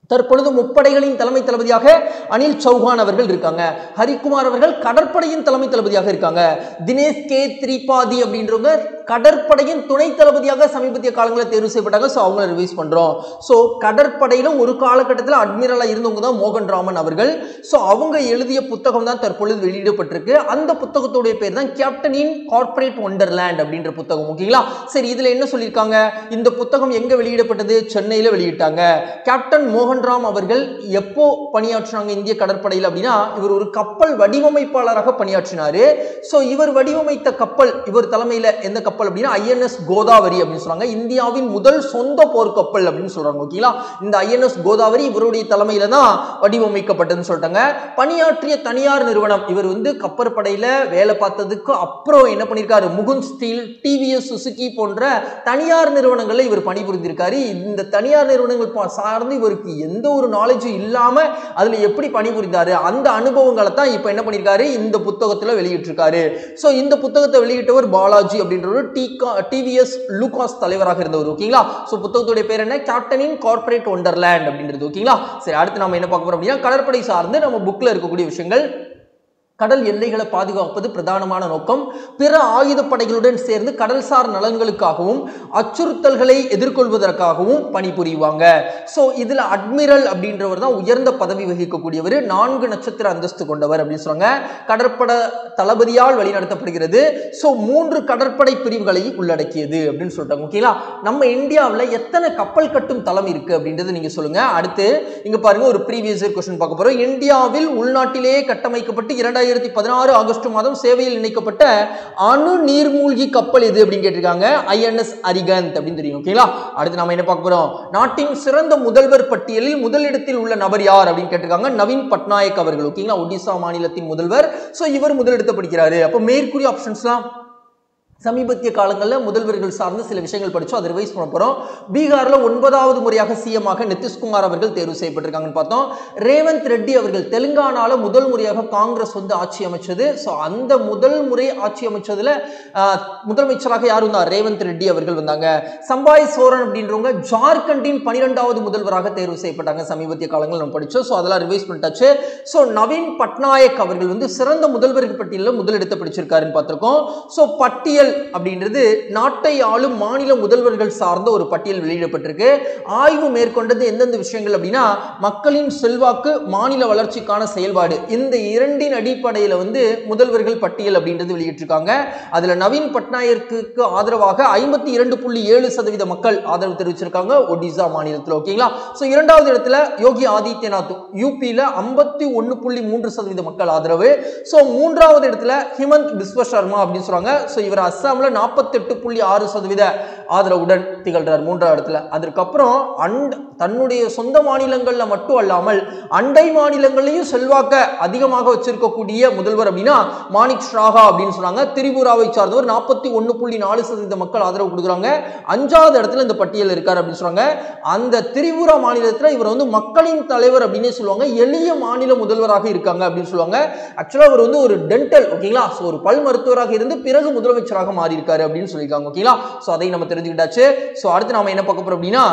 Speaker 2: தற்பொழுது முப்படைகளின் தலைமை தளபதியாக அனில் சௌஹான் அவர்கள் இருக்காங்க ஹரிக்குமார் அவர்கள் கடற்படையின் தலைமை தளபதியாக இருக்காங்க தினேஷ் கே திரிபாதி அப்படின்றவங்க கடற்படையின் துணை தளபதியாக சமீபத்திய காலங்களில் தேர்வு செய்யப்பட்டாங்க ஸோ அவங்கள ரிவைஸ் பண்றோம் ஸோ கடற்படையில ஒரு காலகட்டத்தில் அட்மிரலா இருந்தவங்க தான் மோகன் ராமன் அவர்கள் ஸோ அவங்க எழுதிய புத்தகம் தான் தற்பொழுது வெளியிடப்பட்டிருக்கு அந்த புத்தகத்துடைய பேர் தான் கேப்டனின் கார்ப்பரேட் ஒண்டர்லேண்ட் அப்படின்ற புத்தகம் ஓகேங்களா சரி இதுல என்ன சொல்லியிருக்காங்க இந்த புத்தகம் எங்க வெளியிடப்பட்டது சென்னையில வெளியிட்டாங்க கேப்டன் மோகன்ராம் அவர்கள் எப்போ பணியாற்றினாங்க இந்திய கடற்படையில் அப்படின்னா இவர் ஒரு கப்பல் வடிவமைப்பாளராக பணியாற்றினாரு ஸோ இவர் வடிவமைத்த கப்பல் இவர் தலைமையில எந்த கப்பல் அப்படின்னா ஐஎன்எஸ் கோதாவரி அப்படின்னு சொல்றாங்க இந்தியாவின் முதல் சொந்த போர்க்கப்பல் அப்படின்னு சொல்றாங்க ஓகேங்களா இந்த ஐஎன்எஸ் கோதாவரி இவருடைய தலைமையில தான் வடிவமைக்கப்பட்டதுன்னு சொல்லிட்டாங்க பணியாற்றிய தனியார் நிறுவனம் இவர் வந்து கப்பற்படையில வேலை பார்த்ததுக்கு அப்புறம் என்ன பண்ணியிருக்காரு முகுந்த் ஸ்டீல் டிவிஎஸ் சுசுகி போன்ற தனியார் நிறுவனங்கள்ல இவர் பணிபுரிந்திருக்காரு இந்த தனியார் நிறுவனங்கள் பா- சார்ந்து இவருக்கு எந்த ஒரு நாலேஜும் இல்லாம அதுல எப்படி பணிபுரிந்தாரு அந்த அனுபவங்களை தான் இப்போ என்ன பண்ணியிருக்காரு இந்த புத்தகத்துல வெளியிட்டிருக்காரு ஸோ இந்த புத்தகத்தை வெளியிட்டவர் பாலாஜி அப்படின்றவர் டிகா டிவிஎஸ் லூகாஸ் தலைவராக இருந்தவர் ஓகேங்களா ஸோ புத்தகத்துடைய பேர் என்ன கேப்டனின் கார்ப்பரேட் ஒண்டர்லேண்ட் அப்படின்றது ஓகேங்களா சரி அடுத்து நம்ம என்ன பார்க்க போறோம் அப்படின்னா கடற்படை சார்ந்து நம்ம புக்ல இருக்கக்கூடிய விஷயங்கள் கடல் எல்லைகளை பாதுகாப்பது பிரதானமான நோக்கம் பிற ஆயுதப்படைகளுடன் சேர்ந்து கடல்சார் நலன்களுக்காகவும் அச்சுறுத்தல்களை எதிர்கொள்வதற்காகவும் பணிபுரிவாங்க ஸோ இதுல அட்மிரல் அப்படின்றவர் தான் உயர்ந்த பதவி வகிக்கக்கூடியவர் நான்கு நட்சத்திர அந்தஸ்து கொண்டவர் அப்படின்னு சொல்றாங்க கடற்பட தளபதியால் வழிநடத்தப்படுகிறது ஸோ மூன்று கடற்படை பிரிவுகளை உள்ளடக்கியது அப்படின்னு சொல்லிட்டாங்க ஓகேங்களா நம்ம இந்தியாவில் எத்தனை கப்பல் கட்டும் தளம் இருக்கு அப்படின்றது நீங்க சொல்லுங்க அடுத்து இங்க பாருங்க ஒரு ப்ரீவியஸ் கொஸ்டின் பார்க்க போறோம் இந்தியாவில் உள்நாட்டிலேயே கட்டமைக்கப்பட்டு இரண்டாயிரத்தி பதினாறு ஆகஸ்ட் மாதம் சேவையில் இணைக்கப்பட்ட அணு நீர்மூழ்கி கப்பல் எது அப்படின்னு கேட்டிருக்காங்க ஐஎன்எஸ் அரிகந்த் அப்படின்னு தெரியும் ஓகேங்களா அடுத்து நாம என்ன பார்க்க போறோம் நாட்டின் சிறந்த முதல்வர் பட்டியலில் முதலிடத்தில் உள்ள நபர் யார் அப்படின்னு கேட்டிருக்காங்க நவீன் பட்நாயக் அவர்கள் ஓகேங்களா ஒடிசா மாநிலத்தின் முதல்வர் ஸோ இவர் முதலிடத்தை படிக்கிறாரு அப்போ மேற்கூறிய ஆப்ஷன்ஸ்லாம் சமீபத்திய காலங்களில் முதல்வர்கள் சார்ந்த சில விஷயங்கள் படிச்சோம் அதை ரிவைஸ் பண்ண போறோம் பீகார்ல ஒன்பதாவது முறையாக சிஎம் ஆக நிதிஷ்குமார் அவர்கள் தேர்வு செய்யப்பட்டிருக்காங்கன்னு பார்த்தோம் ரேவந்த் ரெட்டி அவர்கள் தெலுங்கானால முதல் முறையாக காங்கிரஸ் வந்து ஆட்சி அமைச்சது ஸோ அந்த முதல் முறை ஆட்சி அமைச்சதுல ஆஹ், முதலமைச்சராக யார் வந்தார் ரேவந்த் ரெட்டி அவர்கள் வந்தாங்க சம்பாய் சோரன் அப்படின்றவங்க ஜார்க்கண்டின் பனிரெண்டாவது முதல்வராக தேர்வு செய்யப்பட்டாங்க சமீபத்திய காலங்கள் நம்ம படிச்சோம் ஸோ அதெல்லாம் ரிவைஸ் பண்ணிட்டாச்சு ஸோ நவீன் பட்நாயக் அவர்கள் வந்து சிறந்த முதல்வர்கள் பட்டியலில் முதலிடத்தை பிடிச்சிருக்காருன்னு பார்த்திருக்கோம் ஸோ பட்டியல் அப்படின்றது நாட்டை ஆளும் மாநில முதல்வர்கள் சார்ந்த ஒரு பட்டியல் வெளியிடப்பட்டிருக்கு ஆய்வு மேற்கொண்டது எந்தெந்த விஷயங்கள் அப்படின்னா மக்களின் செல்வாக்கு மாநில வளர்ச்சிக்கான செயல்பாடு இந்த இரண்டின் அடிப்படையில் வந்து முதல்வர்கள் பட்டியல் அப்படின்றது வெளியிட்டிருக்காங்க அதுல நவீன் பட்நாயக்கு ஆதரவாக ஐம்பத்தி இரண்டு புள்ளி ஏழு சதவீத மக்கள் ஆதரவு தெரிவிச்சிருக்காங்க ஒடிசா மாநிலத்தில் ஓகேங்களா ஸோ இரண்டாவது இடத்துல யோகி ஆதித்யநாத் யூபியில் ஐம்பத்தி ஒன்று புள்ளி மூன்று சதவீத மக்கள் ஆதரவு ஸோ மூன்றாவது இடத்துல ஹிமந்த் பிஸ்வ சர்மா அப்படின்னு சொல்றாங்க ஸோ இவர் அஸ்ஸாமில் நாற்பத்தெட்டு புள்ளி ஆறு சதவீத ஆதரவுடன் திகழ்றார் மூன்றாவது இடத்துல அதற்கப்புறம் அண்ட் தன்னுடைய சொந்த மாநிலங்களில் மட்டும் அல்லாமல் அண்டை மாநிலங்களையும் செல்வாக்க அதிகமாக வச்சிருக்கக்கூடிய முதல்வர் அப்படின்னா மாணிக் ஷாகா அப்படின்னு சொன்னாங்க திரிபுராவை சார்ந்தவர் நாற்பத்தி ஒன்று புள்ளி நாலு சதவீத மக்கள் ஆதரவு கொடுக்குறாங்க அஞ்சாவது இடத்துல இந்த பட்டியல் இருக்கார் அப்படின்னு சொல்றாங்க அந்த திரிபுரா மாநிலத்தில் இவர் வந்து மக்களின் தலைவர் அப்படின்னு சொல்லுவாங்க எளிய மாநில முதல்வராக இருக்காங்க அப்படின்னு சொல்லுவாங்க ஆக்சுவலாக அவர் வந்து ஒரு டென்டல் ஓகேங்களா ஸோ ஒரு பல் மருத்துவராக இருந்து பிறகு முதலமைச்சராக மாறி இருக்காரு அப்படின்னு சொல்லியிருக்காங்க ஓகேங்களா ஸோ அதை நம்ம தெரிஞ்சுக்கிட்டாச்சு ஸோ அடுத்து நாம என்ன பார்க்க போறோம் அப்படின்னா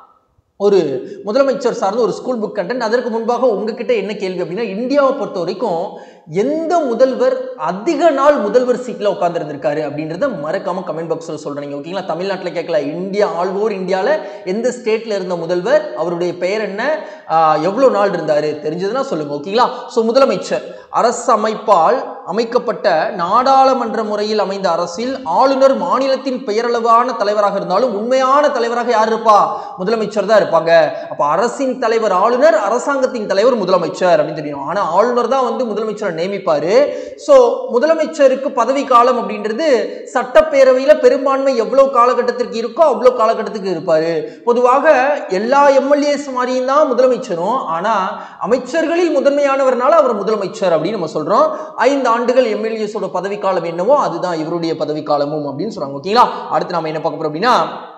Speaker 2: ஒரு முதலமைச்சர் சார்ந்த ஒரு ஸ்கூல் புக் கண்டென்ட் அதற்கு முன்பாக உங்ககிட்ட என்ன கேள்வி அப்படின்னா இந்தியாவை பொறுத்த வரைக்கும் எந்த முதல்வர் அதிக நாள் முதல்வர் சீட்ல உட்கார்ந்துருந்திருக்காரு அப்படின்றத மறக்காம கமெண்ட் பாக்ஸ்ல சொல்றீங்க ஓகேங்களா தமிழ்நாட்டில் கேட்கல இந்தியா ஆல் ஓவர் இந்தியாவில் எந்த ஸ்டேட்ல இருந்த முதல்வர் அவருடைய பெயர் என்ன ஆஹ், எவ்வளவு நாள் இருந்தாரு தெரிஞ்சதுன்னா சொல்லுங்க ஓகேங்களா ஸோ முதலமைச்சர் அரசு அமைப்பால் அமைக்கப்பட்ட நாடாளுமன்ற முறையில் அமைந்த அரசில் ஆளுநர் மாநிலத்தின் பெயரளவான தலைவராக இருந்தாலும் உண்மையான தலைவராக யார் இருப்பா முதலமைச்சர் தான் இருப்பாங்க அப்ப அரசின் தலைவர் ஆளுநர் அரசாங்கத்தின் தலைவர் முதலமைச்சர் அப்படின்னு தெரியும் ஆனா ஆளுநர் தான் வந்து முதலமைச்சரை நியமிப்பாரு சோ முதலமைச்சருக்கு பதவி காலம் அப்படின்றது சட்டப்பேரவையில பெரும்பான்மை எவ்வளவு காலகட்டத்திற்கு இருக்கோ அவ்வளவு காலகட்டத்துக்கு இருப்பாரு பொதுவாக எல்லா எம்எல்ஏஸ் மாதிரியும் தான் முதலமைச்சரும் ஆனா அமைச்சர்களில் முதன்மையானவர்னால அவர் முதலமைச்சர் அப்படின்னு நம்ம சொல்றோம் ஐந்து ஆண்டுகள் எம்எல்ஏஸோட பதவி காலம் என்னவோ அதுதான் இவருடைய பதவி காலமும் அப்படின்னு சொல்றாங்க ஓகேங்களா அடுத்து நாம என்ன பார்க்க போறோம் அப்படின்னா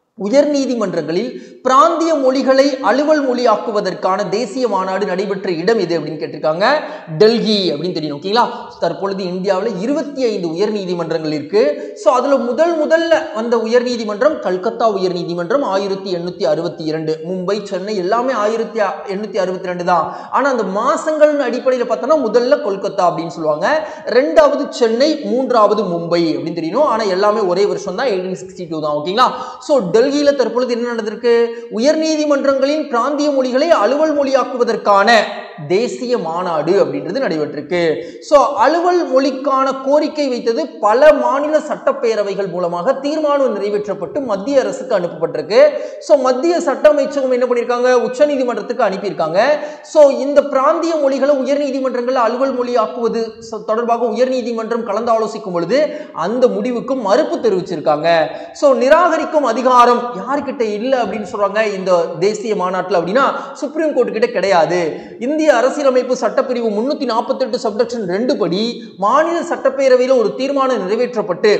Speaker 2: உயர்நீதிமன்றங்களில் பிராந்திய மொழிகளை அலுவல் மொழியாக்குவதற்கான தேசிய மாநாடு நடைபெற்ற இடம் எது அப்படின்னு கேட்டிருக்காங்க டெல்லி அப்படின்னு தெரியும் ஓகேங்களா தற்பொழுது இந்தியாவில் இருபத்தி ஐந்து உயர்நீதிமன்றங்கள் இருக்கு ஸோ அதுல முதல் முதல்ல வந்த உயர்நீதிமன்றம் கல்கத்தா உயர்நீதிமன்றம் ஆயிரத்தி எண்ணூத்தி அறுபத்தி இரண்டு மும்பை சென்னை எல்லாமே ஆயிரத்தி எண்ணூத்தி அறுபத்தி ரெண்டு தான் ஆனா அந்த மாசங்கள் அடிப்படையில் பார்த்தோம்னா முதல்ல கொல்கத்தா அப்படின்னு சொல்லுவாங்க ரெண்டாவது சென்னை மூன்றாவது மும்பை அப்படின்னு தெரியணும் ஆனா எல்லாமே ஒரே வருஷம் தான் எயிட்டீன் சிக்ஸ்டி டூ தான் ஓகேங்களா ஸோ டெல்லியில தற்பொழுது என்ன நடந்திருக்கு உயர்நீதிமன்றங்களின் பிராந்திய மொழிகளை அலுவல் மொழியாக்குவதற்கான தேசிய மாநாடு அப்படின்றது நடைபெற்றிருக்கு ஸோ அலுவல் மொழிக்கான கோரிக்கை வைத்தது பல மாநில சட்டப்பேரவைகள் மூலமாக தீர்மானம் நிறைவேற்றப்பட்டு மத்திய அரசுக்கு அனுப்பப்பட்டிருக்கு ஸோ மத்திய சட்ட அமைச்சகம் என்ன பண்ணியிருக்காங்க உச்சநீதிமன்றத்துக்கு அனுப்பியிருக்காங்க ஸோ இந்த பிராந்திய மொழிகளை உயர்நீதிமன்றங்கள் அலுவல் மொழியாக்குவது ச- தொடர்பாக உயர்நீதிமன்றம் கலந்து ஆலோசிக்கும் பொழுது அந்த முடிவுக்கு மறுப்பு தெரிவிச்சிருக்காங்க ஸோ நிராகரிக்கும் அதிகாரம் யார்கிட்ட இல்லை அப்படின்னு சொல்றாங்க இந்த தேசிய மாநாட்டில் அப்படின்னா சுப்ரீம் கோர்ட் கிட்ட கிடையாது இந்திய அரசியலமைப்பு சட்டப்பிரிவு முன்னூத்தி நாற்பத்தி எட்டு சப்டக்ஷன் ரெண்டு படி மாநில சட்டப்பேரவையில் ஒரு தீர்மானம் நிறைவேற்றப்பட்டு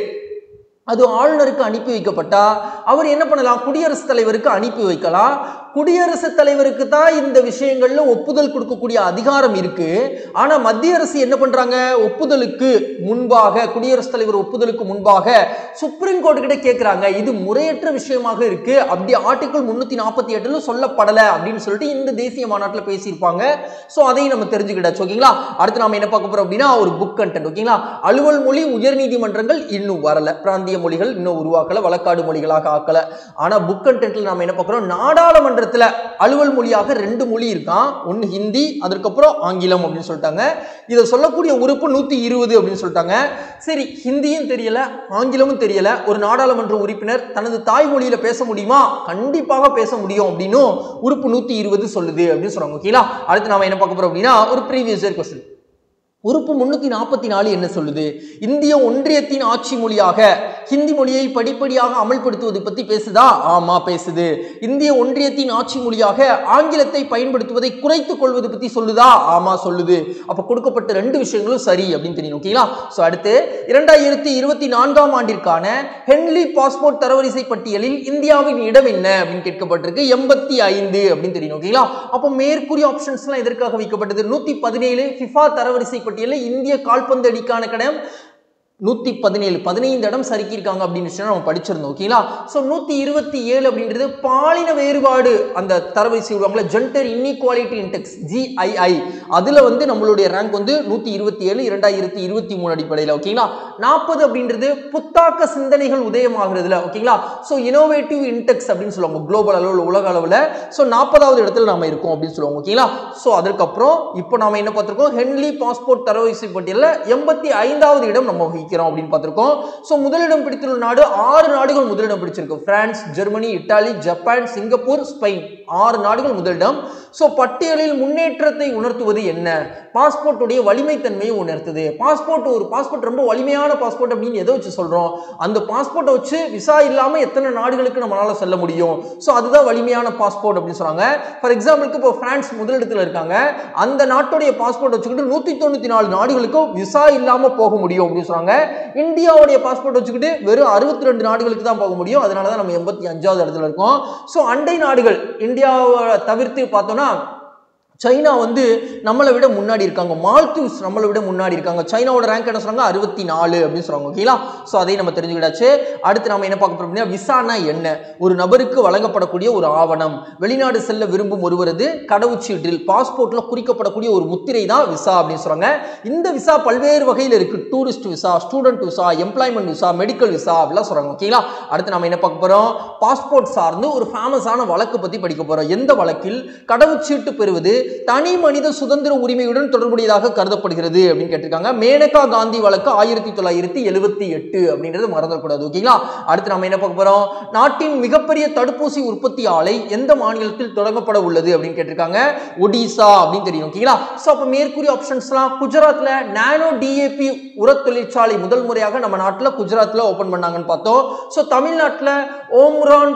Speaker 2: அது ஆளுநருக்கு அனுப்பி வைக்கப்பட்டா அவர் என்ன பண்ணலாம் குடியரசுத் தலைவருக்கு அனுப்பி வைக்கலாம் குடியரசுத் தலைவருக்கு தான் இந்த விஷயங்கள்ல ஒப்புதல் கொடுக்கக்கூடிய அதிகாரம் இருக்கு ஆனா மத்திய அரசு என்ன பண்றாங்க ஒப்புதலுக்கு முன்பாக குடியரசுத் தலைவர் ஒப்புதலுக்கு முன்பாக சுப்ரீம் கோர்ட் கிட்ட கேட்கிறாங்க இது முறையற்ற விஷயமாக இருக்கு அப்படி ஆர்டிகல் முன்னூத்தி நாற்பத்தி எட்டுல சொல்லப்படல அப்படின்னு சொல்லிட்டு இந்த தேசிய மாநாட்டில் பேசியிருப்பாங்க ஸோ அதையும் நம்ம தெரிஞ்சுக்கிட்டாச்சு ஓகேங்களா அடுத்து நாம என்ன பார்க்க போறோம் அப்படின்னா ஒரு புக் கண்டென்ட் ஓகேங்களா அலுவல் மொழி உயர்நீதிமன்றங்கள் இன்னும் வரல பிராந்திய மொழிகள் இன்னும் உருவாக்கல வழக்காடு மொழிகளாக ஆக்கல ஆனா புக் கண்டென்ட்ல நாம என்ன பார்க்குறோம் நாடாளுமன்றத்துல அலுவல் மொழியாக ரெண்டு மொழி இருக்கான் ஒன்னு ஹிந்தி அதற்கப்புறம் ஆங்கிலம் அப்படின்னு சொல்லிட்டாங்க இதை சொல்லக்கூடிய உறுப்பு நூத்தி இருபது அப்படின்னு சொல்லிட்டாங்க சரி ஹிந்தியும் தெரியல ஆங்கிலமும் தெரியல ஒரு நாடாளுமன்ற உறுப்பினர் தனது தாய்மொழியில பேச முடியுமா கண்டிப்பாக பேச முடியும் அப்படின்னும் உறுப்பு நூத்தி இருபது சொல்லுது அப்படின்னு சொல்றாங்க ஓகேங்களா அடுத்து நாம என்ன பார்க்க போறோம் அப்படின்னா ஒரு ப்ரீவியஸ் இயர் கொஸ்டின் உறுப்பு முன்னூத்தி நாற்பத்தி நாலு என்ன சொல்லுது இந்திய ஒன்றியத்தின் ஆட்சி மொழியாக ஹிந்தி மொழியை படிப்படியாக அமல்படுத்துவது பத்தி பேசுதா ஆமா பேசுது இந்திய ஒன்றியத்தின் ஆட்சி மொழியாக ஆங்கிலத்தை பயன்படுத்துவதை குறைத்துக் கொள்வது பத்தி சொல்லுதா ஆமா சொல்லுது அப்ப கொடுக்கப்பட்ட ரெண்டு விஷயங்களும் சரி அப்படின்னு தெரியும் ஓகேங்களா சோ அடுத்து இரண்டாயிரத்தி இருபத்தி நான்காம் ஆண்டிற்கான ஹென்லி பாஸ்போர்ட் தரவரிசை பட்டியலில் இந்தியாவின் இடம் என்ன அப்படின்னு கேட்கப்பட்டிருக்கு எண்பத்தி ஐந்து அப்படின்னு தெரியும் ஓகேங்களா அப்போ மேற்கூறிய ஆப்ஷன்ஸ்லாம் எதற்காக வைக்கப்பட்டது நூத்தி பதினேழு ஃபிஃபா தரவரிசை பட்டியலில் இந்திய கால்பந்து அடிக்கான கடம் நூத்தி பதினேழு பதினைந்து இடம் சறுக்கியிருக்காங்க அப்படின்னு சொல்லி நம்ம படிச்சிருந்தோம் ஓகேங்களா ஸோ நூத்தி இருபத்தி ஏழு அப்படின்றது பாலின வேறுபாடு அந்த தரவரிசை விடுவாங்களா ஜென்டர் இன்இக்வாலிட்டி இன்டெக்ஸ் ஜிஐஐ அதுல வந்து நம்மளுடைய ரேங்க் வந்து நூத்தி இருபத்தி ஏழு இரண்டாயிரத்தி இருபத்தி மூணு அடிப்படையில் ஓகேங்களா நாற்பது அப்படின்றது புத்தாக்க சிந்தனைகள் உதயமாகிறதுல ஓகேங்களா ஸோ இனோவேட்டிவ் இன்டெக்ஸ் அப்படின்னு சொல்லுவாங்க குளோபல் அளவில் உலக அளவில் ஸோ நாற்பதாவது இடத்துல நாம இருக்கோம் அப்படின்னு சொல்லுவாங்க ஓகேங்களா ஸோ அதற்கப்புறம் இப்போ நாம என்ன பார்த்திருக்கோம் ஹென்லி பாஸ்போர்ட் தரவரிசை பட்டியலில் எண்பத்தி ஐந்தாவது இடம் நம்ம வகிக்கிறோம் அப்படின்னு பார்த்திருக்கோம் ஸோ முதலிடம் பிடித்துள்ள நாடு ஆறு நாடுகள் முதலிடம் பிடிச்சிருக்கு France Germany Italy Japan Singapore Spain ஆறு நாடுகள் முதலிடம் ஸோ பட்டியலில் முன்னேற்றத்தை உணர்த்துவது என்ன பாஸ்போர்ட்டுடைய வலிமைத்தன்மையை உணர்த்துது பாஸ்போர்ட் ஒரு பாஸ்போர்ட் ரொம்ப வலிமையான பாஸ்போர்ட் அப்படின்னு எதை வச்சு சொல்றோம் அந்த பாஸ்போர்ட்டை வச்சு விசா இல்லாம எத்தனை நாடுகளுக்கு நம்மளால செல்ல முடியும் ஸோ அதுதான் வலிமையான பாஸ்போர்ட் அப்படின்னு சொல்றாங்க ஃபார் எக்ஸாம்பிளுக்கு இப்போ பிரான்ஸ் முதலிடத்துல இருக்காங்க அந்த நாட்டுடைய பாஸ்போர்ட் வச்சுக்கிட்டு நூத்தி தொண்ணூத்தி நாலு நாடுகளுக்கும் விசா இல்லாம போக முடியும் அப்படின்னு சொல்றாங்க இந்தியாவுடைய பாஸ்போர்ட் வச்சுக்கிட்டு வெறும் அறுபத்தி ரெண்டு நாடுகளுக்கு தான் போக முடியும் அதனால தான் நம்ம எண்பத்தி அஞ்சாவது இடத்துல இருக்கோம் ஸோ அண்டை நாடுகள் இந்தியாவை தவிர்த்து பார்த்தோம்னா சைனா வந்து நம்மளை விட முன்னாடி இருக்காங்க மால்தீவ்ஸ் நம்மளை விட முன்னாடி இருக்காங்க சைனாவோட ரேங்க் என்ன சொல்றாங்க அறுபத்தி நாலு அப்படின்னு சொல்றாங்க ஓகேங்களா ஸோ அதையும் நம்ம தெரிஞ்சுக்கிட்டாச்சு அடுத்து நம்ம என்ன பார்க்க போறோம் அப்படின்னா விசானா என்ன ஒரு நபருக்கு வழங்கப்படக்கூடிய ஒரு ஆவணம் வெளிநாடு செல்ல விரும்பும் ஒருவரது கடவுச்சீட்டில் பாஸ்போர்ட்ல குறிக்கப்படக்கூடிய ஒரு முத்திரை தான் விசா அப்படின்னு சொல்றாங்க இந்த விசா பல்வேறு வகையில் இருக்கு tourist visa student visa employment visa medical visa அப்படிலாம் சொல்றாங்க ஓகேங்களா அடுத்து நம்ம என்ன பார்க்க போறோம் பாஸ்போர்ட் சார்ந்து ஒரு ஃபேமஸான வழக்கு பத்தி படிக்க போறோம் எந்த வழக்கில் கடவுச்சீட்டு பெறுவது தனி மனித சுதந்திர உரிமையுடன் தொடர்புடையதாக கருதப்படுகிறது அப்படின்னு கேட்டிருக்காங்க மேனகா காந்தி வழக்கு ஆயிரத்தி தொள்ளாயிரத்தி எழுபத்தி எட்டு அப்படின்றது மறந்துடக்கூடாது ஓகேங்களா அடுத்து நம்ம என்ன பார்க்க போறோம் நாட்டின் மிகப்பெரிய தடுப்பூசி உற்பத்தி ஆலை எந்த மாநிலத்தில் தொடங்கப்பட உள்ளது அப்படின்னு கேட்டிருக்காங்க ஒடிசா அப்படின்னு தெரியும் ஓகேங்களா ஸோ அப்போ மேற்கூறிய ஆப்ஷன்ஸ்லாம் குஜராத்ல நானோ டிஏபி உர தொழிற்சாலை முதல் முறையாக நம்ம நாட்டில் குஜராத்ல ஓபன் பண்ணாங்கன்னு பார்த்தோம் ஸோ தமிழ்நாட்டில் ஓம்ரான்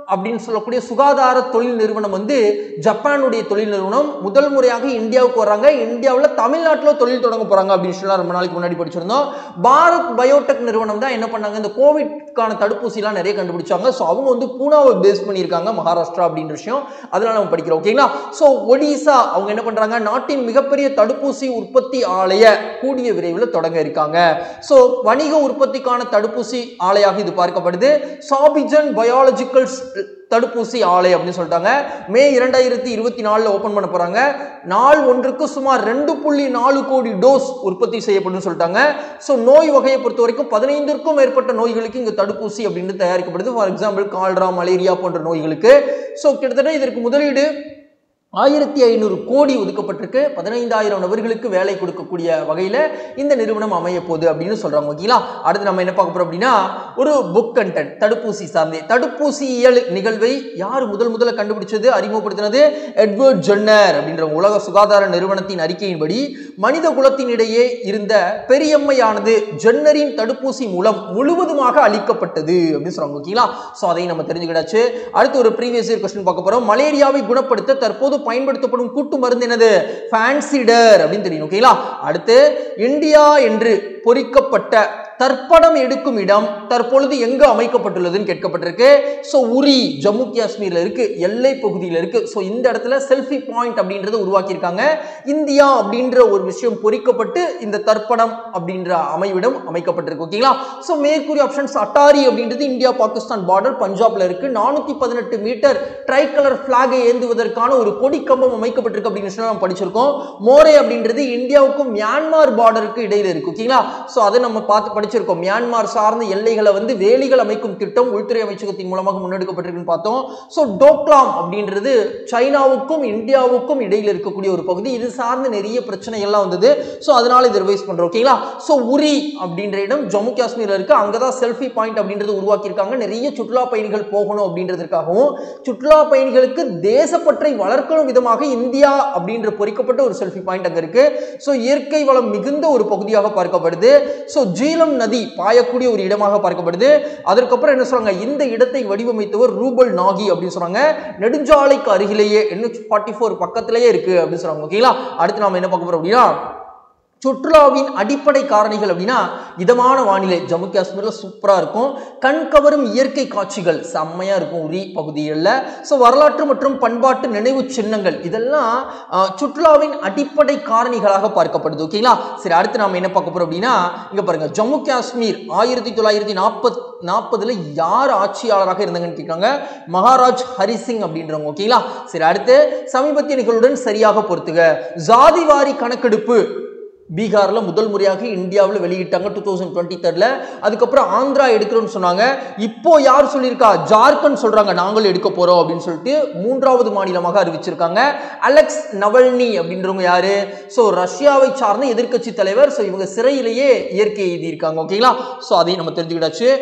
Speaker 2: அப்படின்னு சொல்லக்கூடிய சுகாதார தொழில் நிறுவனம் வந்து ஜப்பானுடைய தொழில் நிறுவனம் முதல் முறையாக இந்தியாவுக்கு வராங்க இந்தியாவில் தமிழ்நாட்டில் தொழில் தொடங்க போறாங்க அப்படின்னு சொல்லலாம் ரொம்ப நாளைக்கு முன்னாடி படிச்சிருந்தோம் பாரத் பயோடெக் நிறுவனம் தான் என்ன பண்ணாங்க இந்த கோவிட்கான தடுப்பூசிலாம் நிறைய கண்டுபிடிச்சாங்க ஸோ அவங்க வந்து பூனாவை பேஸ் பண்ணியிருக்காங்க மகாராஷ்டிரா அப்படின்ற விஷயம் அதெல்லாம் நம்ம படிக்கிறோம் ஓகேங்களா ஸோ ஒடிசா அவங்க என்ன பண்றாங்க நாட்டின் மிகப்பெரிய தடுப்பூசி உற்பத்தி ஆலைய கூடிய விரைவில் தொடங்க இருக்காங்க ஸோ வணிக உற்பத்திக்கான தடுப்பூசி ஆலையாக இது பார்க்கப்படுது சாபிஜன் பயாலஜிக்கல்ஸ் தடுப்பூசி ஆலை அப்படின்னு சொல்லிட்டாங்க மே இரண்டாயிரத்தி இருபத்தி நாலில் ஓப்பன் பண்ண போறாங்க நாள் ஒன்றுக்கு சுமார் ரெண்டு புள்ளி நாலு கோடி டோஸ் உற்பத்தி செய்யப்படும் சொல்லிட்டாங்க ஸோ நோய் வகையை பொறுத்த வரைக்கும் பதினைந்திற்கும் மேற்பட்ட நோய்களுக்கு இங்கு தடுப்பூசி அப்படின்னு தயாரிக்கப்படுது ஃபார் எக்ஸாம்பிள் கால்ரா மலேரியா போன்ற நோய்களுக்கு ஸோ கிட்டத்தட்ட இதற்கு முதலீடு ஆயிரத்தி ஐநூறு கோடி ஒதுக்கப்பட்டிருக்கு பதினைந்தாயிரம் நபர்களுக்கு வேலை கொடுக்கக்கூடிய வகையில் இந்த நிறுவனம் அமைய போகுது அப்படின்னு சொல்றாங்க ஓகேங்களா அடுத்து நம்ம என்ன பார்க்க போறோம் அப்படின்னா ஒரு புக் கண்டென்ட் தடுப்பூசி சார்ந்தே தடுப்பூசியியல் நிகழ்வை யார் முதல் முதல்ல கண்டுபிடிச்சது அறிமுகப்படுத்தினது எட்வர்ட் ஜென்னர் அப்படின்ற உலக சுகாதார நிறுவனத்தின் அறிக்கையின்படி மனித குலத்தினிடையே இருந்த பெரியம்மையானது ஜென்னரின் தடுப்பூசி மூலம் முழுவதுமாக அளிக்கப்பட்டது அப்படின்னு சொல்றாங்க ஓகேங்களா ஸோ அதையும் நம்ம தெரிஞ்சுக்கிடாச்சு அடுத்து ஒரு ப்ரீவியஸ் இயர் கொஸ்டின் பார்க்க போறோம் மலேரியாவை குணப்படுத்த தற்போது பயன்படுத்தப்படும் கூட்டு மருந்து என்னது ஃபேன்சிடர் அப்படின்னு தெரியும் ஓகேங்களா அடுத்து இந்தியா என்று பொறிக்கப்பட்ட தற்படம் எடுக்கும் இடம் தற்பொழுது எங்கு அமைக்கப்பட்டுள்ளதுன்னு கேட்கப்பட்டிருக்கு ஸோ உரி ஜம்மு காஷ்மீர்ல இருக்கு எல்லை பகுதியில் இருக்கு ஸோ இந்த இடத்துல செல்ஃபி பாயிண்ட் அப்படின்றத உருவாக்கியிருக்காங்க இந்தியா அப்படின்ற ஒரு விஷயம் பொறிக்கப்பட்டு இந்த தர்ப்பணம் அப்படின்ற அமைவிடம் அமைக்கப்பட்டிருக்கு ஓகேங்களா ஸோ மேற்கூறிய ஆப்ஷன்ஸ் அட்டாரி அப்படின்றது இந்தியா பாகிஸ்தான் பார்டர் பஞ்சாப்ல இருக்கு நானூத்தி பதினெட்டு மீட்டர் ட்ரை கலர் பிளாகை ஏந்துவதற்கான ஒரு கொடி கம்பம் அமைக்கப்பட்டிருக்கு அப்படின்னு சொல்லி நம்ம படிச்சிருக்கோம் மோரே அப்படின்றது இந்தியாவுக்கும் மியான்மார் பார்டருக்கு இடையில இருக்கு ஓகேங்களா ஸோ அதை நம்ம பார்த்து படிச்சிருக்கோம் மியான்மார் சார்ந்த எல்லைகளை வந்து வேலிகள் அமைக்கும் திட்டம் உள்துறை அமைச்சகத்தின் மூலமாக முன்னெடுக்கப்பட்டிருக்குன்னு பார்த்தோம் ஸோ டோக்லாம் அப்படின்றது சைனாவுக்கும் இந்தியாவுக்கும் இடையில இருக்கக்கூடிய ஒரு பகுதி இது சார்ந்து நிறைய பிரச்சனைகள்லாம் வந்தது ஸோ அதனால இதை ரிவைஸ் பண்றோம் ஓகேங்களா ஸோ உரி அப்படின்ற இடம் ஜம்மு காஷ்மீர்ல இருக்கு அங்கதான் செல்ஃபி பாயிண்ட் அப்படின்றது உருவாக்கியிருக்காங்க நிறைய சுற்றுலா பயணிகள் போகணும் அப்படின்றதுக்காகவும் சுற்றுலா பயணிகளுக்கு தேசப்பற்றை வளர்க்கணும் விதமாக இந்தியா அப்படின்ற பொறிக்கப்பட்ட ஒரு செல்ஃபி பாயிண்ட் அங்க இருக்கு ஸோ இயற்கை வளம் மிகுந்த ஒரு பகுதியாக பார்க்கப்படுது ஸோ ஜீலம் நதி பாயக்கூடிய ஒரு இடமாக பார்க்கப்படுது அதற்கப்புறம் என்ன சொல்றாங்க இந்த இடத்தை வடிவமைத்தவர் ரூபல் நாகி அப்படின்னு சொல்றாங்க நெடுஞ்சாலைக்கு அருகிலேயே என்ஹெச் ஃபார்ட்டி ஃபோர் பக்கத்திலேயே இருக்கு அப்படின்னு சொல்றாங்க ஓகேங்களா அடுத்து நாம என்ன பார்க்க போறோம் அப்படின்னா சுற்றுலாவின் அடிப்படை காரணிகள் அப்படின்னா இதமான வானிலை ஜம்மு காஷ்மீர்ல சூப்பரா இருக்கும் கண் கவரும் இயற்கை காட்சிகள் செம்மையா இருக்கும் உரி பகுதிகளில் ஸோ வரலாற்று மற்றும் பண்பாட்டு நினைவு சின்னங்கள் இதெல்லாம் ஆஹ், சுற்றுலாவின் அடிப்படை காரணிகளாக பார்க்கப்படுது ஓகேங்களா சரி அடுத்து நாம என்ன பார்க்க போறோம் அப்படின்னா இங்க பாருங்க ஜம்மு காஷ்மீர் ஆயிரத்தி தொள்ளாயிரத்தி நாற்பத் நாற்பதுல யார் ஆட்சியாளராக இருந்தாங்கன்னு கேட்குறாங்க மகாராஜ் ஹரிசிங் அப்படின்றவங்க ஓகேங்களா சரி அடுத்து சமீபத்திய நிகழ்வுடன் சரியாக பொறுத்துக ஜாதிவாரி கணக்கெடுப்பு பீகார்ல முதல் முறையாக இந்தியாவில் வெளியிட்டாங்க டூ தௌசண்ட் டுவெண்ட்டி தேர்ட்ல அதுக்கப்புறம் ஆந்திரா எடுக்கிறோம்னு சொன்னாங்க இப்போ யார் சொல்லியிருக்கா ஜார்க்கண்ட் சொல்றாங்க நாங்களும் எடுக்க போறோம் அப்படின்னு சொல்லிட்டு மூன்றாவது மாநிலமாக அறிவிச்சிருக்காங்க அலெக்ஸ் நவல்னி அப்படின்றவங்க யாரு ஸோ ரஷ்யாவை சார்ந்த எதிர்க்கட்சி தலைவர் ஸோ இவங்க சிறையிலேயே இயற்கை எழுதியிருக்காங்க ஓகேங்களா ஸோ அதையும் நம்ம தெரிஞ்சுக்கிட்டாச்சு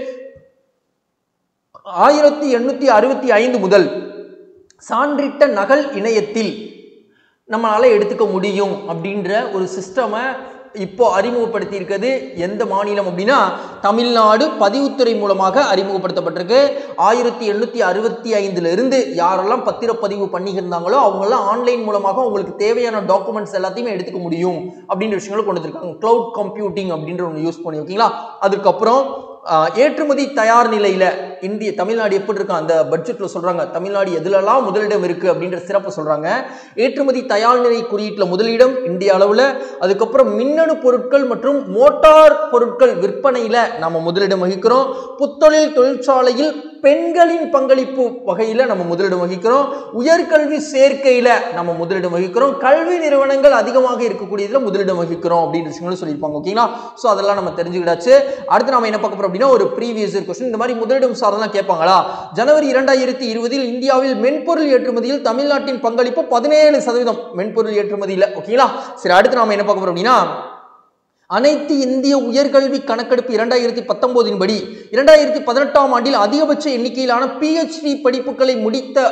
Speaker 2: ஆயிரத்தி எண்ணூத்தி அறுபத்தி ஐந்து முதல் சான்றிட்ட நகல் இணையத்தில் நம்மளால எடுத்துக்க முடியும் அப்படின்ற ஒரு சிஸ்டமை இப்போ அறிமுகப்படுத்தி இருக்கிறது எந்த மாநிலம் அப்படின்னா தமிழ்நாடு பதிவுத்துறை மூலமாக அறிமுகப்படுத்தப்பட்டிருக்கு ஆயிரத்தி எண்ணூற்றி அறுபத்தி ஐந்துல இருந்து யாரெல்லாம் பத்திரப்பதிவு பண்ணியிருந்தாங்களோ அவங்கெல்லாம் ஆன்லைன் மூலமாக உங்களுக்கு தேவையான டாக்குமெண்ட்ஸ் எல்லாத்தையுமே எடுத்துக்க முடியும் அப்படின்ற விஷயங்களை கொண்டு வந்திருக்காங்க க்ளவுட் கம்ப்யூட்டிங் அப்படின்ற ஒன்று யூஸ் பண்ணி ஓகேங்களா அதுக்கப்புறம் ஆஹ், ஏற்றுமதி தயார் நிலையில இந்திய தமிழ்நாடு எப்படி இருக்கும் அந்த பட்ஜெட்ல சொல்றாங்க தமிழ்நாடு எதுலெல்லாம் முதலிடம் இருக்கு அப்படின்ற சிறப்பு சொல்றாங்க ஏற்றுமதி தயார் நிலை குறியீட்டுல முதலிடம் இந்திய அளவுல அதுக்கப்புறம் மின்னணு பொருட்கள் மற்றும் மோட்டார் பொருட்கள் விற்பனையில நம்ம முதலிடம் வகிக்கிறோம் புத்தொழில் தொழிற்சாலையில் பெண்களின் பங்களிப்பு வகையில நம்ம முதலிடம் வகிக்கிறோம் உயர்கல்வி சேர்க்கையில நம்ம முதலிடம் வகிக்கிறோம் கல்வி நிறுவனங்கள் அதிகமாக இருக்கக்கூடியதுல முதலிடம் வகிக்கிறோம் அப்படின்னு விஷயங்களும் சொல்லியிருப்பாங்க ஓகேங்களா ஸோ அதெல்லாம் நம்ம தெரிஞ்சுக்கிட்டாச்சு அடுத்து நம்ம என்ன பார்க்க போறோம் அப்படின்னா ஒரு ப்ரீவியஸ் கொஸ்டின் இந்த மாதிரி முதலிடம் சார்ந்தெல்லாம் கேட்பாங்களா ஜனவரி இரண்டாயிரத்தி இருபதில் இந்தியாவில் மென்பொருள் ஏற்றுமதியில் தமிழ்நாட்டின் பங்களிப்பு பதினேழு சதவீதம் மென்பொருள் ஏற்றுமதியில் ஓகேங்களா சரி அடுத்து நாம என்ன பார்க்க போறோம் அப்படின்னா அனைத்து இந்திய உயர்கல்வி கணக்கெடுப்பு இரண்டாயிரத்தி பத்தொன்பதின் படி இரண்டாயிரத்தி பதினெட்டாம் ஆண்டில் அதிகபட்ச எண்ணிக்கையிலான பிஹெச்டி படிப்புகளை முடித்த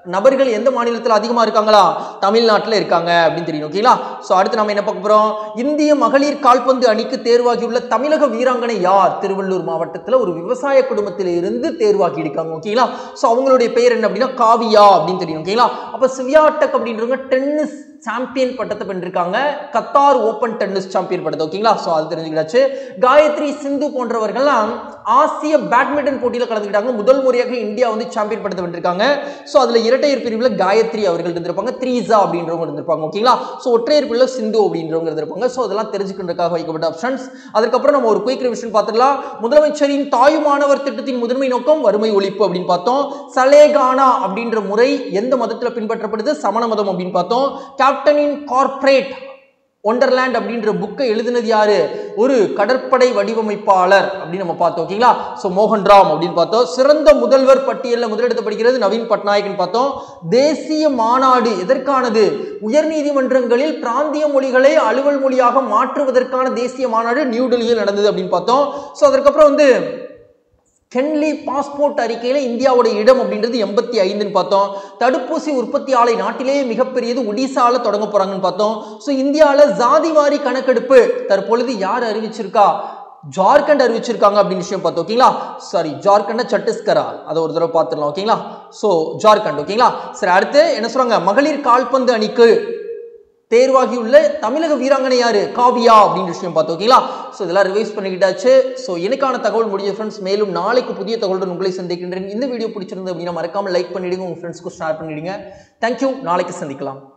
Speaker 2: நபர்கள் எந்த மாநிலத்தில் அதிகமாக இருக்காங்களா தமிழ்நாட்டில் இருக்காங்க அப்படின்னு தெரியும் ஓகேங்களா ஸோ அடுத்து நம்ம என்ன பார்க்க போகிறோம் இந்திய மகளிர் கால்பந்து அணிக்கு தேர்வாகியுள்ள தமிழக வீராங்கனை யார் திருவள்ளூர் மாவட்டத்தில் ஒரு விவசாய குடும்பத்தில் இருந்து தேர்வாகி இருக்காங்க ஓகேங்களா ஸோ அவங்களுடைய பெயர் என்ன அப்படின்னா காவியா அப்படின்னு தெரியும் ஓகேங்களா அப்போ சிவியாட்டக் அப்படின்றவங்க டென்னிஸ் சாம்பியன் பட்டத்தை வென்றிருக்காங்க கத்தார் ஓப்பன் டென்னிஸ் சாம்பியன் பட்டத்தை ஓகேங்களா ஸோ அது தெரிஞ்சுக்கிட்டாச்சு காயத்ரி சிந்து போன்றவர்கள்லாம் ஆசிய பேட்மிண்டன் போட்டியில் கலந்துக்கிட்டாங்க முதல் முறையாக இந்தியா வந்து சாம்பியன் பட்டத்தை வென்றிருக்காங்க ஸோ அதில் இரட்டையர் பிரிவில் காயத்ரி அவர்கள் இருந்திருப்பாங்க த்ரீசா அப்படின்றவங்க இருந்திருப்பாங்க ஓகேங்களா ஸோ ஒற்றையர் பிரிவில் சிந்து அப்படின்றவங்க இருந்திருப்பாங்க ஸோ அதெல்லாம் தெரிஞ்சுக்கின்றதுக்காக வைக்கப்பட்ட ஆப்ஷன்ஸ் அதுக்கப்புறம் நம்ம ஒரு குயிக் ரிவிஷன் பார்த்துக்கலாம் முதலமைச்சரின் தாயுமானவர் திட்டத்தின் முதன்மை நோக்கம் வறுமை ஒழிப்பு அப்படின்னு பார்த்தோம் சலேகானா அப்படின்ற முறை எந்த மதத்தில் பின்பற்றப்படுது சமண மதம் அப்படின்னு பார்த்தோம் கேப்டனின் கார்ப்பரேட் ஒண்டர்லேண்ட் அப்படின்ற புக்கை எழுதினது யாரு ஒரு கடற்படை வடிவமைப்பாளர் அப்படின்னு நம்ம பார்த்தோம் ஓகேங்களா ஸோ மோகன்ராம் அப்படின்னு பார்த்தோம் சிறந்த முதல்வர் பட்டியலில் முதலிடத்தை படிக்கிறது நவீன் பட்நாயக்னு பார்த்தோம் தேசிய மாநாடு எதற்கானது உயர்நீதிமன்றங்களில் பிராந்திய மொழிகளை அலுவல் மொழியாக மாற்றுவதற்கான தேசிய மாநாடு நியூ டெல்லியில் நடந்தது அப்படின்னு பார்த்தோம் ஸோ அதுக்கப்புறம் வந்து கென்லி பாஸ்போர்ட் அறிக்கையில் இந்தியாவோட இடம் அப்படின்றது எண்பத்தி ஐந்துன்னு பார்த்தோம் தடுப்பூசி உற்பத்தி ஆலை நாட்டிலேயே மிகப்பெரியது ஒடிசால தொடங்க போறாங்கன்னு பார்த்தோம் ஸோ இந்தியாவில் ஜாதிவாரி கணக்கெடுப்பு தற்பொழுது யார் அறிவிச்சிருக்கா ஜார்க்கண்ட் அறிவிச்சிருக்காங்க அப்படின்னு விஷயம் பார்த்தோம் ஓகேங்களா சாரி ஜார்க்கண்ட சத்தீஸ்கரா அதை ஒரு தடவை பார்த்துடலாம் ஓகேங்களா ஸோ ஜார்க்கண்ட் ஓகேங்களா சரி அடுத்து என்ன சொல்றாங்க மகளிர் கால்பந்து அணிக்கு தேர்வாகியுள்ள தமிழக வீராங்கனை யாரு காவியா அப்படின்ற விஷயம் பார்த்தோம் ஓகேங்களா ஸோ இதெல்லாம் ரிவைஸ் பண்ணிக்கிட்டாச்சு ஸோ எனக்கான தகவல் முடிய ஃப்ரெண்ட்ஸ் மேலும் நாளைக்கு புதிய தகவலுடன் உங்களை சந்திக்கின்றேன் இந்த வீடியோ பிடிச்சிருந்தது அப்படின்னா மறக்காம லைக் பண்ணிடுங்க உங்க ஃப்ரெண்ட்ஸ்க்கு ஷேர் பண்ணிடுங்க தேங்க்யூ நாளைக்கு சந்திக்கலாம்